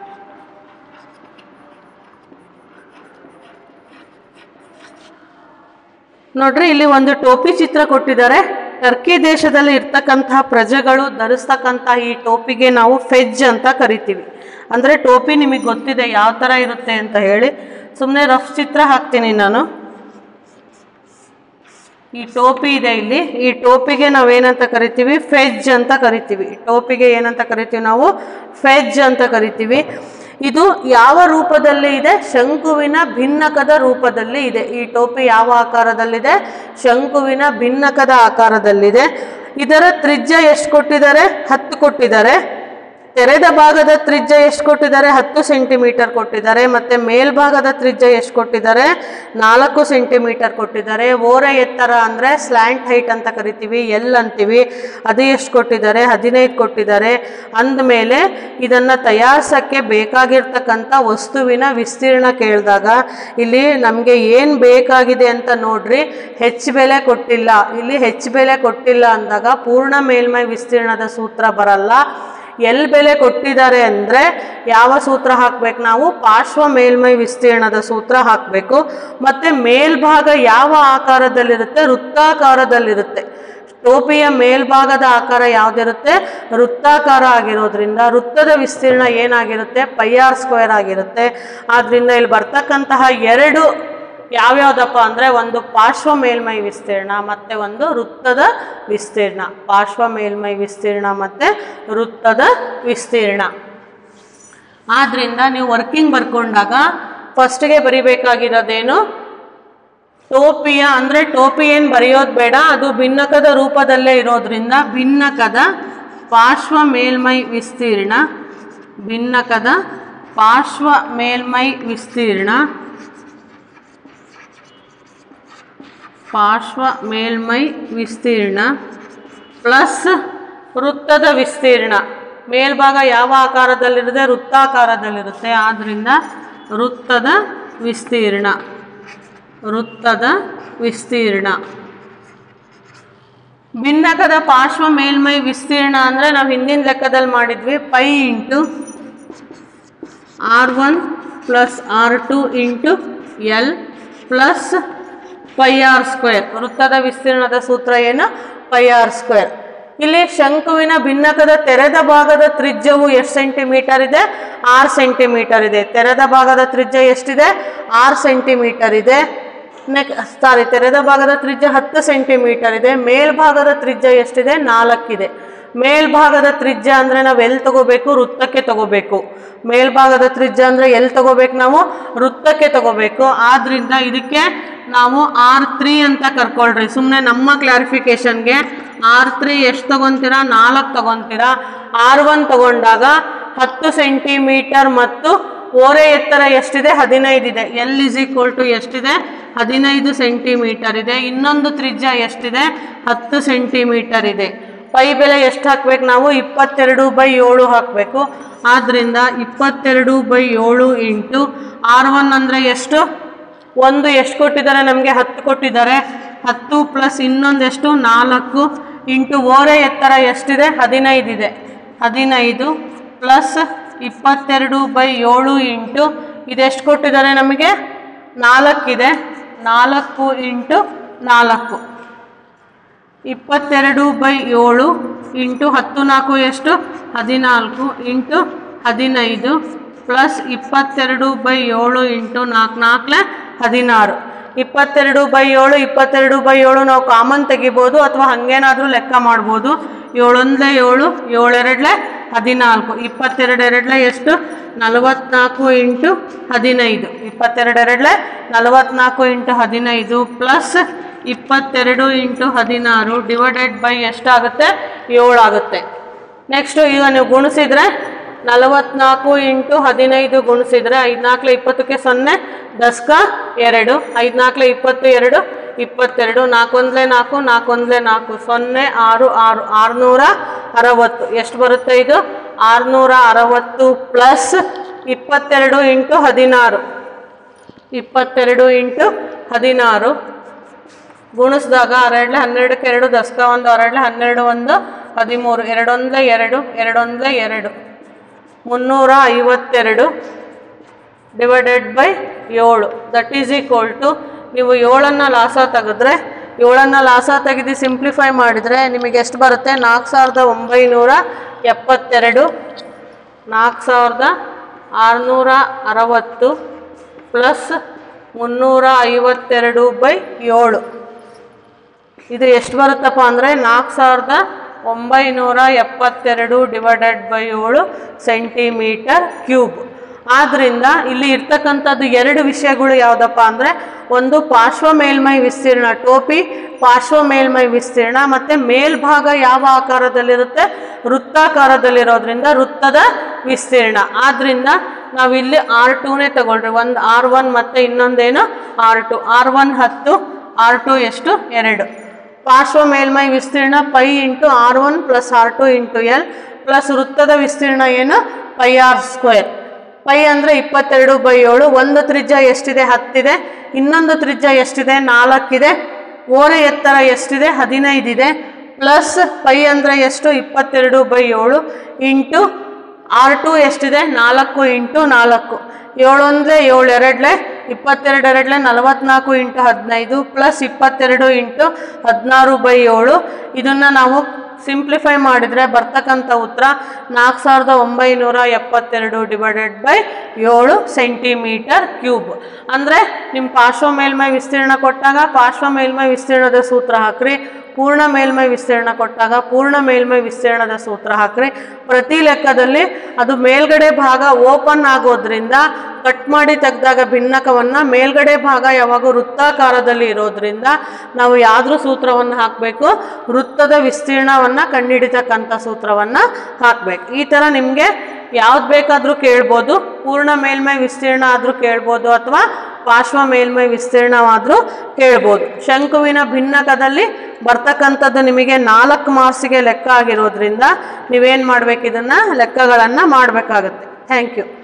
ನೋಡ್ರಿ ಇಲ್ಲಿ ಒಂದು ಟೋಪಿ ಚಿತ್ರ ಕೊಟ್ಟಿದ್ದಾರೆ ಟರ್ಕಿ ದೇಶದಲ್ಲಿ ಇರ್ತಕ್ಕಂತಹ ಪ್ರಜೆಗಳು ಧರಿಸ್ತಕ್ಕಂತಹ ಈ ಟೋಪಿಗೆ ನಾವು ಫೆಜ್ ಅಂತ ಕರಿತೀವಿ ಅಂದರೆ ಟೋಪಿ ನಿಮಗೆ ಗೊತ್ತಿದೆ ಯಾವ ಥರ ಇರುತ್ತೆ ಅಂತ ಹೇಳಿ ಸುಮ್ಮನೆ ರಫ್ ಚಿತ್ರ ಹಾಕ್ತೀನಿ ನಾನು ಈ ಟೋಪಿ ಇದೆ ಇಲ್ಲಿ ಈ ಟೋಪಿಗೆ ನಾವೇನಂತ ಕರಿತೀವಿ ಫೆಜ್ ಅಂತ ಕರಿತೀವಿ ಈ ಟೋಪಿಗೆ ಏನಂತ ಕರಿತೀವಿ ನಾವು ಫೆಜ್ ಅಂತ ಕರಿತೀವಿ ಇದು ಯಾವ ರೂಪದಲ್ಲಿ ಇದೆ ಶಂಕುವಿನ ಭಿನ್ನಕದ ರೂಪದಲ್ಲಿ ಇದೆ ಈ ಟೋಪಿ ಯಾವ ಆಕಾರದಲ್ಲಿದೆ ಶಂಕುವಿನ ಭಿನ್ನಕದ ಆಕಾರದಲ್ಲಿದೆ ಇದರ ತ್ರಿಜ್ಯ ಎಷ್ಟು ಕೊಟ್ಟಿದ್ದಾರೆ ಹತ್ತು ಕೊಟ್ಟಿದ್ದಾರೆ ತೆರೆದ ಭಾಗದ ತ್ರಿಜ್ಯ ಎಷ್ಟು ಕೊಟ್ಟಿದ್ದಾರೆ ಹತ್ತು ಸೆಂಟಿಮೀಟರ್ ಕೊಟ್ಟಿದ್ದಾರೆ ಮತ್ತೆ ಮೇಲ್ಭಾಗದ ತ್ರಿಜ್ಯ ಎಷ್ಟು ಕೊಟ್ಟಿದ್ದಾರೆ ನಾಲ್ಕು ಸೆಂಟಿಮೀಟರ್ ಕೊಟ್ಟಿದ್ದಾರೆ ಓರೆ ಎತ್ತರ ಅಂದರೆ ಸ್ಲ್ಯಾಂಟ್ ಹೈಟ್ ಅಂತ ಕರಿತೀವಿ ಎಲ್ ಅಂತೀವಿ ಅದು ಎಷ್ಟು ಕೊಟ್ಟಿದ್ದಾರೆ ಹದಿನೈದು ಕೊಟ್ಟಿದ್ದಾರೆ ಅಂದಮೇಲೆ ಇದನ್ನು ತಯಾರಿಸೋಕ್ಕೆ ಬೇಕಾಗಿರ್ತಕ್ಕಂಥ ವಸ್ತುವಿನ ವಿಸ್ತೀರ್ಣ ಕೇಳಿದಾಗ ಇಲ್ಲಿ ನಮಗೆ ಏನು ಬೇಕಾಗಿದೆ ಅಂತ ನೋಡ್ರಿ ಹೆಚ್ಚು ಬೆಲೆ ಕೊಟ್ಟಿಲ್ಲ ಇಲ್ಲಿ ಹೆಚ್ಚು ಬೆಲೆ ಕೊಟ್ಟಿಲ್ಲ ಅಂದಾಗ ಪೂರ್ಣ ಮೇಲ್ಮೈ ವಿಸ್ತೀರ್ಣದ ಸೂತ್ರ ಬರಲ್ಲ ಎಲ್ ಬೆಲೆ ಕೊಟ್ಟಿದ್ದಾರೆ ಅಂದರೆ ಯಾವ ಸೂತ್ರ ಹಾಕ್ಬೇಕು ನಾವು ಪಾರ್ಶ್ವ ಮೇಲ್ಮೈ ವಿಸ್ತೀರ್ಣದ ಸೂತ್ರ ಹಾಕಬೇಕು ಮತ್ತು ಮೇಲ್ಭಾಗ ಯಾವ ಆಕಾರದಲ್ಲಿರುತ್ತೆ ವೃತ್ತಾಕಾರದಲ್ಲಿರುತ್ತೆ ಟೋಪಿಯ ಮೇಲ್ಭಾಗದ ಆಕಾರ ಯಾವುದಿರುತ್ತೆ ವೃತ್ತಾಕಾರ ಆಗಿರೋದ್ರಿಂದ ವೃತ್ತದ ವಿಸ್ತೀರ್ಣ ಏನಾಗಿರುತ್ತೆ ಪೈ ಆರ್ ಸ್ಕ್ವೇರ್ ಆಗಿರುತ್ತೆ ಆದ್ದರಿಂದ ಇಲ್ಲಿ ಬರ್ತಕ್ಕಂತಹ ಎರಡು ಯಾವ್ಯಾವುದಪ್ಪ ಅಂದರೆ ಒಂದು ಪಾರ್ಶ್ವ ಮೇಲ್ಮೈ ವಿಸ್ತೀರ್ಣ ಮತ್ತು ಒಂದು ವೃತ್ತದ ವಿಸ್ತೀರ್ಣ ಪಾರ್ಶ್ವ ಮೇಲ್ಮೈ ವಿಸ್ತೀರ್ಣ ಮತ್ತು ವೃತ್ತದ ವಿಸ್ತೀರ್ಣ ಆದ್ದರಿಂದ ನೀವು ವರ್ಕಿಂಗ್ ಬರ್ಕೊಂಡಾಗ ಫಸ್ಟ್ಗೆ ಬರಿಬೇಕಾಗಿರೋದೇನು ಟೋಪಿಯ ಅಂದರೆ ಟೋಪಿ ಏನು ಬರೆಯೋದು ಬೇಡ ಅದು ಭಿನ್ನಕದ ರೂಪದಲ್ಲೇ ಇರೋದ್ರಿಂದ ಭಿನ್ನಕದ ಪಾರ್ಶ್ವ ಮೇಲ್ಮೈ ವಿಸ್ತೀರ್ಣ ಭಿನ್ನಕದ ಪಾರ್ಶ್ವ ಮೇಲ್ಮೈ ವಿಸ್ತೀರ್ಣ ಪಾರ್ಶ್ವ ಮೇಲ್ಮೈ ವಿಸ್ತೀರ್ಣ ಪ್ಲಸ್ ವೃತ್ತದ ವಿಸ್ತೀರ್ಣ ಮೇಲ್ಭಾಗ ಯಾವ ಆಕಾರದಲ್ಲಿರುತ್ತೆ ವೃತ್ತಾಕಾರದಲ್ಲಿರುತ್ತೆ ಆದ್ದರಿಂದ ವೃತ್ತದ ವಿಸ್ತೀರ್ಣ ವೃತ್ತದ ವಿಸ್ತೀರ್ಣ ಭಿನ್ನಕದ ಪಾರ್ಶ್ವ ಮೇಲ್ಮೈ ವಿಸ್ತೀರ್ಣ ಅಂದರೆ ನಾವು ಹಿಂದಿನ ಲೆಕ್ಕದಲ್ಲಿ ಮಾಡಿದ್ವಿ pi into R one plus R two into l plus pi r square ವೃತ್ತದ ವಿಸ್ತೀರ್ಣದ ಸೂತ್ರ ಏನು ಪೈ ಆರ್ ಸ್ಕ್ವೇರ್ ಇಲ್ಲಿ ಶಂಕುವಿನ ಭಿನ್ನಕದ ತೆರೆದ ಭಾಗದ ತ್ರಿಜ್ಯವು ಎಷ್ಟು ಸೆಂಟಿಮೀಟರ್ ಇದೆ ಆರು ಸೆಂಟಿಮೀಟರ್ ಇದೆ ತೆರೆದ ಭಾಗದ ತ್ರಿಜ್ಯ ಎಷ್ಟಿದೆ ಆರು ಸೆಂಟಿಮೀಟರ್ ಇದೆ ನೆಕ್ ಸಾರಿ ತೆರೆದ ಭಾಗದ ತ್ರಿಜ್ಯ ಹತ್ತು ಸೆಂಟಿಮೀಟರ್ ಇದೆ ಮೇಲ್ಭಾಗದ ತ್ರಿಜ್ಯ ಎಷ್ಟಿದೆ ನಾಲ್ಕಿದೆ ಮೇಲ್ಭಾಗದ ತ್ರಿಜ್ಯ ಅಂದರೆ ನಾವು ಎಲ್ಲಿ ತಗೋಬೇಕು ವೃತ್ತಕ್ಕೆ ತಗೋಬೇಕು ಮೇಲ್ಭಾಗದ ತ್ರಿಜ್ಯ ಅಂದರೆ ಎಲ್ಲಿ ತಗೋಬೇಕು ನಾವು ವೃತ್ತಕ್ಕೆ ತಗೋಬೇಕು ಆದ್ರಿಂದ ಇದಕ್ಕೆ ನಾವು ಆರ್ ತ್ರೀ ಅಂತ ಕರ್ಕೊಳ್ರಿ ಸುಮ್ಮನೆ ನಮ್ಮ ಕ್ಲಾರಿಫಿಕೇಶನ್ಗೆ ಆರ್ ತ್ರೀ ಎಷ್ಟು ತಗೊಂತೀರಾ ನಾಲ್ಕು ತಗೊಂತೀರಾ ಆರ್ ಒನ್ ತಗೊಂಡಾಗ ಹತ್ತು ಸೆಂಟಿಮೀಟರ್ ಮತ್ತು ಓರೆ ಎತ್ತರ ಎಷ್ಟಿದೆ ಹದಿನೈದು ಇದೆ ಎಲ್ ಇಸ್ ಈಕ್ವಲ್ ಟು ಎಷ್ಟಿದೆ ಹದಿನೈದು ಸೆಂಟಿಮೀಟರ್ ಇದೆ ಇನ್ನೊಂದು ತ್ರಿಜ್ಯ ಎಷ್ಟಿದೆ ಹತ್ತು ಸೆಂಟಿಮೀಟರ್ ಇದೆ ಪೈ ಬೆಲೆ ಎಷ್ಟು ಹಾಕ್ಬೇಕು ನಾವು ಇಪ್ಪತ್ತೆರಡು ಬೈ ಏಳು ಹಾಕಬೇಕು ಆದ್ದರಿಂದ ಇಪ್ಪತ್ತೆರಡು ಬೈ ಏಳು ಇಂಟು ಆರ್ ಒನ್ ಅಂದರೆ ಎಷ್ಟು ಒಂದು ಎಷ್ಟು ಕೊಟ್ಟಿದ್ದಾರೆ ನಮಗೆ ಹತ್ತು ಕೊಟ್ಟಿದ್ದಾರೆ ಹತ್ತು ಪ್ಲಸ್ ಇನ್ನೊಂದು ಎಷ್ಟು ನಾಲ್ಕು ಇಂಟು ಓರೆ ಎತ್ತರ ಎಷ್ಟಿದೆ ಹದಿನೈದು ಇದೆ ಹದಿನೈದು ಪ್ಲಸ್ ಇಪ್ಪತ್ತೆರಡು ಬೈ ಏಳು ಇಂಟು ಇದೆಷ್ಟು ಕೊಟ್ಟಿದ್ದಾರೆ ನಮಗೆ ನಾಲ್ಕಿದೆ ನಾಲ್ಕು ಇಂಟು ನಾಲ್ಕು ಇಪ್ಪತ್ತೆರಡು ಬೈ ಏಳು ಇಂಟು ಹತ್ತು ನಾಲ್ಕು ಎಷ್ಟು ಹದಿನಾಲ್ಕು ಇಂಟು ಹದಿನೈದು ಪ್ಲಸ್ ಇಪ್ಪತ್ತೆರಡು ಬೈ ಏಳು ಇಂಟು ನಾಲ್ಕು ನಾಲ್ಕಲೆ ಹದಿನಾರು ಇಪ್ಪತ್ತೆರಡು ಬೈ ಏಳು ಇಪ್ಪತ್ತೆರಡು ಬೈ ಏಳು ನಾವು ಕಾಮನ್ ತೆಗಿಬೋದು ಅಥವಾ ಹಾಗೇನಾದರೂ ಲೆಕ್ಕ ಮಾಡ್ಬೋದು ಏಳೊಂದಲೇ ಏಳು ಏಳೆರಡಲೆ ಹದಿನಾಲ್ಕು ಇಪ್ಪತ್ತೆರಡು ಎರಡಲೆ ಎಷ್ಟು ನಲವತ್ನಾಲ್ಕು ಇಂಟು ಹದಿನೈದು ಇಪ್ಪತ್ತೆರಡು ಎರಡಲೆ ನಲವತ್ನಾಲ್ಕು ಇಂಟು ಹದಿನೈದು ಪ್ಲಸ್ ಇಪ್ಪತ್ತೆರಡು ಇಂಟು ಹದಿನಾರು ಡಿವೈಡೆಡ್ ಬೈ ಎಷ್ಟಾಗುತ್ತೆ ಏಳು ಆಗುತ್ತೆ ನೆಕ್ಸ್ಟು ಈಗ ನೀವು ಗುಣಿಸಿದ್ರೆ ನಲವತ್ನಾಲ್ಕು ಇಂಟು ಹದಿನೈದು ಗುಣಿಸಿದ್ರೆ ಐದ್ನಾಲ್ಕಲೆ ಇಪ್ಪತ್ತಕ್ಕೆ ಸೊನ್ನೆ ದಸ್ಕ ಎರಡು ಐದ್ನಾಲ್ಕಲೆ ಇಪ್ಪತ್ತು ಎರಡು ಇಪ್ಪತ್ತೆರಡು ನಾಲ್ಕೊಂದಲೇ ನಾಲ್ಕು ನಾಲ್ಕೊಂದಲೇ ನಾಲ್ಕು ಸೊನ್ನೆ ಆರು ಆರು ಆರುನೂರ ಅರವತ್ತು ಎಷ್ಟು ಬರುತ್ತೆ ಇದು ಆರುನೂರ ಅರವತ್ತು ಪ್ಲಸ್ ಇಪ್ಪತ್ತೆರಡು ಇಂಟು ಹದಿನಾರು ಇಪ್ಪತ್ತೆರಡು ಇಂಟು ಹದಿನಾರು ಗುಣಿಸಿದಾಗ ಅರೆಡ್ಲೆ ಹನ್ನೆರಡಕ್ಕೆ ಎರಡು ದಸ್ಕ ಒಂದು ಅರೆಡ್ಲೆ ಹನ್ನೆರಡು ಒಂದು ಹದಿಮೂರು ಎರಡೊಂದಲೇ ಎರಡು ಎರಡೊಂದಲೇ ಎರಡು ಮುನ್ನೂರ ಐವತ್ತೆರಡು ಡಿವೈಡೆಡ್ ಬೈ ಏಳು ದಟ್ ಈಸ್ ಈಕ್ವಲ್ ಟು ನೀವು ಏಳನ್ನು ಲಾಸ ತೆಗೆದ್ರೆ ಏಳನ್ನು ಲಾಸ ತೆಗೆದು ಸಿಂಪ್ಲಿಫೈ ಮಾಡಿದರೆ ನಿಮಗೆ ಎಷ್ಟು ಬರುತ್ತೆ ನಾಲ್ಕು ಸಾವಿರದ ಒಂಬೈನೂರ ಎಪ್ಪತ್ತೆರಡು ನಾಲ್ಕು ಸಾವಿರದ ಆರುನೂರ ಅರವತ್ತು ಪ್ಲಸ್ ಮುನ್ನೂರ ಐವತ್ತೆರಡು ಬೈ ಏಳು ಇದು ಎಷ್ಟು ಬರುತ್ತಪ್ಪ ಅಂದರೆ ನಾಲ್ಕು ಸಾವಿರದ ಒಂಬೈನೂರ ಎಪ್ಪತ್ತೆರಡು ಡಿವೈಡೆಡ್ ಬೈ ಏಳು ಸೆಂಟಿಮೀಟರ್ ಕ್ಯೂಬ್ ಆದ್ದರಿಂದ ಇಲ್ಲಿ ಇರ್ತಕ್ಕಂಥದ್ದು ಎರಡು ವಿಷಯಗಳು ಯಾವುದಪ್ಪ ಅಂದರೆ ಒಂದು ಪಾರ್ಶ್ವ ಮೇಲ್ಮೈ ವಿಸ್ತೀರ್ಣ ಟೋಪಿ ಪಾರ್ಶ್ವ ಮೇಲ್ಮೈ ವಿಸ್ತೀರ್ಣ ಮತ್ತು ಮೇಲ್ಭಾಗ ಯಾವ ಆಕಾರದಲ್ಲಿರುತ್ತೆ ವೃತ್ತಾಕಾರದಲ್ಲಿರೋದ್ರಿಂದ ವೃತ್ತದ ವಿಸ್ತೀರ್ಣ ಆದ್ದರಿಂದ ನಾವಿಲ್ಲಿ ಆರ್ ಟೂನೇ ತಗೊಳ್ರಿ ಒಂದು ಆರ್ ಒನ್ ಮತ್ತು ಇನ್ನೊಂದೇನು ಆರ್ ಟು ಆರ್ ಒನ್ ಹತ್ತು ಆರ್ ಟು ಎಷ್ಟು ಎರಡು ಪಾರ್ಶ್ವ ಮೇಲ್ಮೈ ವಿಸ್ತೀರ್ಣ pi into R one plus R two into l plus ವೃತ್ತದ ವಿಸ್ತೀರ್ಣ ಏನು ಪೈ ಆರ್ ಸ್ಕ್ವೇರ್ ಪೈ ಅಂದರೆ ಇಪ್ಪತ್ತೆರಡು ಬೈ ಏಳು ಒಂದು ತ್ರಿಜ್ಯ ಎಷ್ಟಿದೆ ಹತ್ತಿದೆ ಇನ್ನೊಂದು ತ್ರಿಜ್ಯ ಎಷ್ಟಿದೆ ನಾಲ್ಕಿದೆ ಓರೆ ಎತ್ತರ ಎಷ್ಟಿದೆ ಹದಿನೈದಿದೆ ಪ್ಲಸ್ ಪೈ ಅಂದರೆ ಎಷ್ಟು ಇಪ್ಪತ್ತೆರಡು ಬೈ ಏಳು ಇಂಟು ಆರ್ ಟು ಎಷ್ಟಿದೆ ನಾಲ್ಕು ಇಂಟು ನಾಲ್ಕು ಏಳೊಂದಲೇ ಏಳು ಎರಡಲೆ ಇಪ್ಪತ್ತೆರಡು ಎರಡಲೆ ನಲವತ್ನಾಲ್ಕು ಇಂಟು ಹದಿನೈದು ಪ್ಲಸ್ ಇಪ್ಪತ್ತೆರಡು ಇಂಟು ಹದಿನಾರು ಬೈ ಏಳು ಇದನ್ನು ನಾವು ಸಿಂಪ್ಲಿಫೈ ಮಾಡಿದರೆ ಬರ್ತಕ್ಕಂಥ ಉತ್ತರ ನಾಲ್ಕು ಸಾವಿರದ ಒಂಬೈನೂರ ಎಪ್ಪತ್ತೆರಡು ಡಿವೈಡೆಡ್ ಬೈ ಏಳು ಸೆಂಟಿಮೀಟರ್ ಕ್ಯೂಬ್ ಅಂದರೆ ನಿಮ್ಮ ಪಾರ್ಶ್ವ ಮೇಲ್ಮೈ ವಿಸ್ತೀರ್ಣ ಕೊಟ್ಟಾಗ ಪಾರ್ಶ್ವ ಮೇಲ್ಮೈ ವಿಸ್ತೀರ್ಣದ ಸೂತ್ರ ಹಾಕ್ರಿ ಪೂರ್ಣ ಮೇಲ್ಮೈ ವಿಸ್ತೀರ್ಣ ಕೊಟ್ಟಾಗ ಪೂರ್ಣ ಮೇಲ್ಮೈ ವಿಸ್ತೀರ್ಣದ ಸೂತ್ರ ಹಾಕ್ರಿ ಪ್ರತಿ ಲೆಕ್ಕದಲ್ಲಿ ಅದು ಮೇಲ್ಗಡೆ ಭಾಗ ಓಪನ್ ಆಗೋದ್ರಿಂದ ಕಟ್ ಮಾಡಿ ತೆಗೆದಾಗ ಭಿನ್ನಕವನ್ನು ಮೇಲ್ಗಡೆ ಭಾಗ ಯಾವಾಗ ವೃತ್ತಾಕಾರದಲ್ಲಿ ಇರೋದ್ರಿಂದ ನಾವು ಯಾವ್ದ್ರ ಸೂತ್ರವನ್ನು ಹಾಕಬೇಕು ವೃತ್ತದ ವಿಸ್ತೀರ್ಣವನ್ನು ಕಂಡುಹಿಡಿತಕ್ಕಂಥ ಸೂತ್ರವನ್ನು ಹಾಕಬೇಕು ಈ ಥರ ನಿಮಗೆ ಯಾವ್ದು ಬೇಕಾದರೂ ಕೇಳ್ಬೋದು ಪೂರ್ಣ ಮೇಲ್ಮೈ ವಿಸ್ತೀರ್ಣ ಆದರೂ ಕೇಳ್ಬೋದು ಅಥವಾ ಪಾರ್ಶ್ವ ಮೇಲ್ಮೈ ವಿಸ್ತೀರ್ಣವಾದರೂ ಕೇಳ್ಬೋದು ಶಂಕುವಿನ ಭಿನ್ನಕದಲ್ಲಿ ಬರ್ತಕ್ಕಂಥದ್ದು ನಿಮಗೆ ನಾಲ್ಕು ಮಾರ್ಕ್ಸಿಗೆ ಲೆಕ್ಕ ಆಗಿರೋದ್ರಿಂದ ನೀವೇನು ಮಾಡಬೇಕು ಇದನ್ನು ಲೆಕ್ಕಗಳನ್ನು ಮಾಡಬೇಕಾಗುತ್ತೆ ಥ್ಯಾಂಕ್ ಯು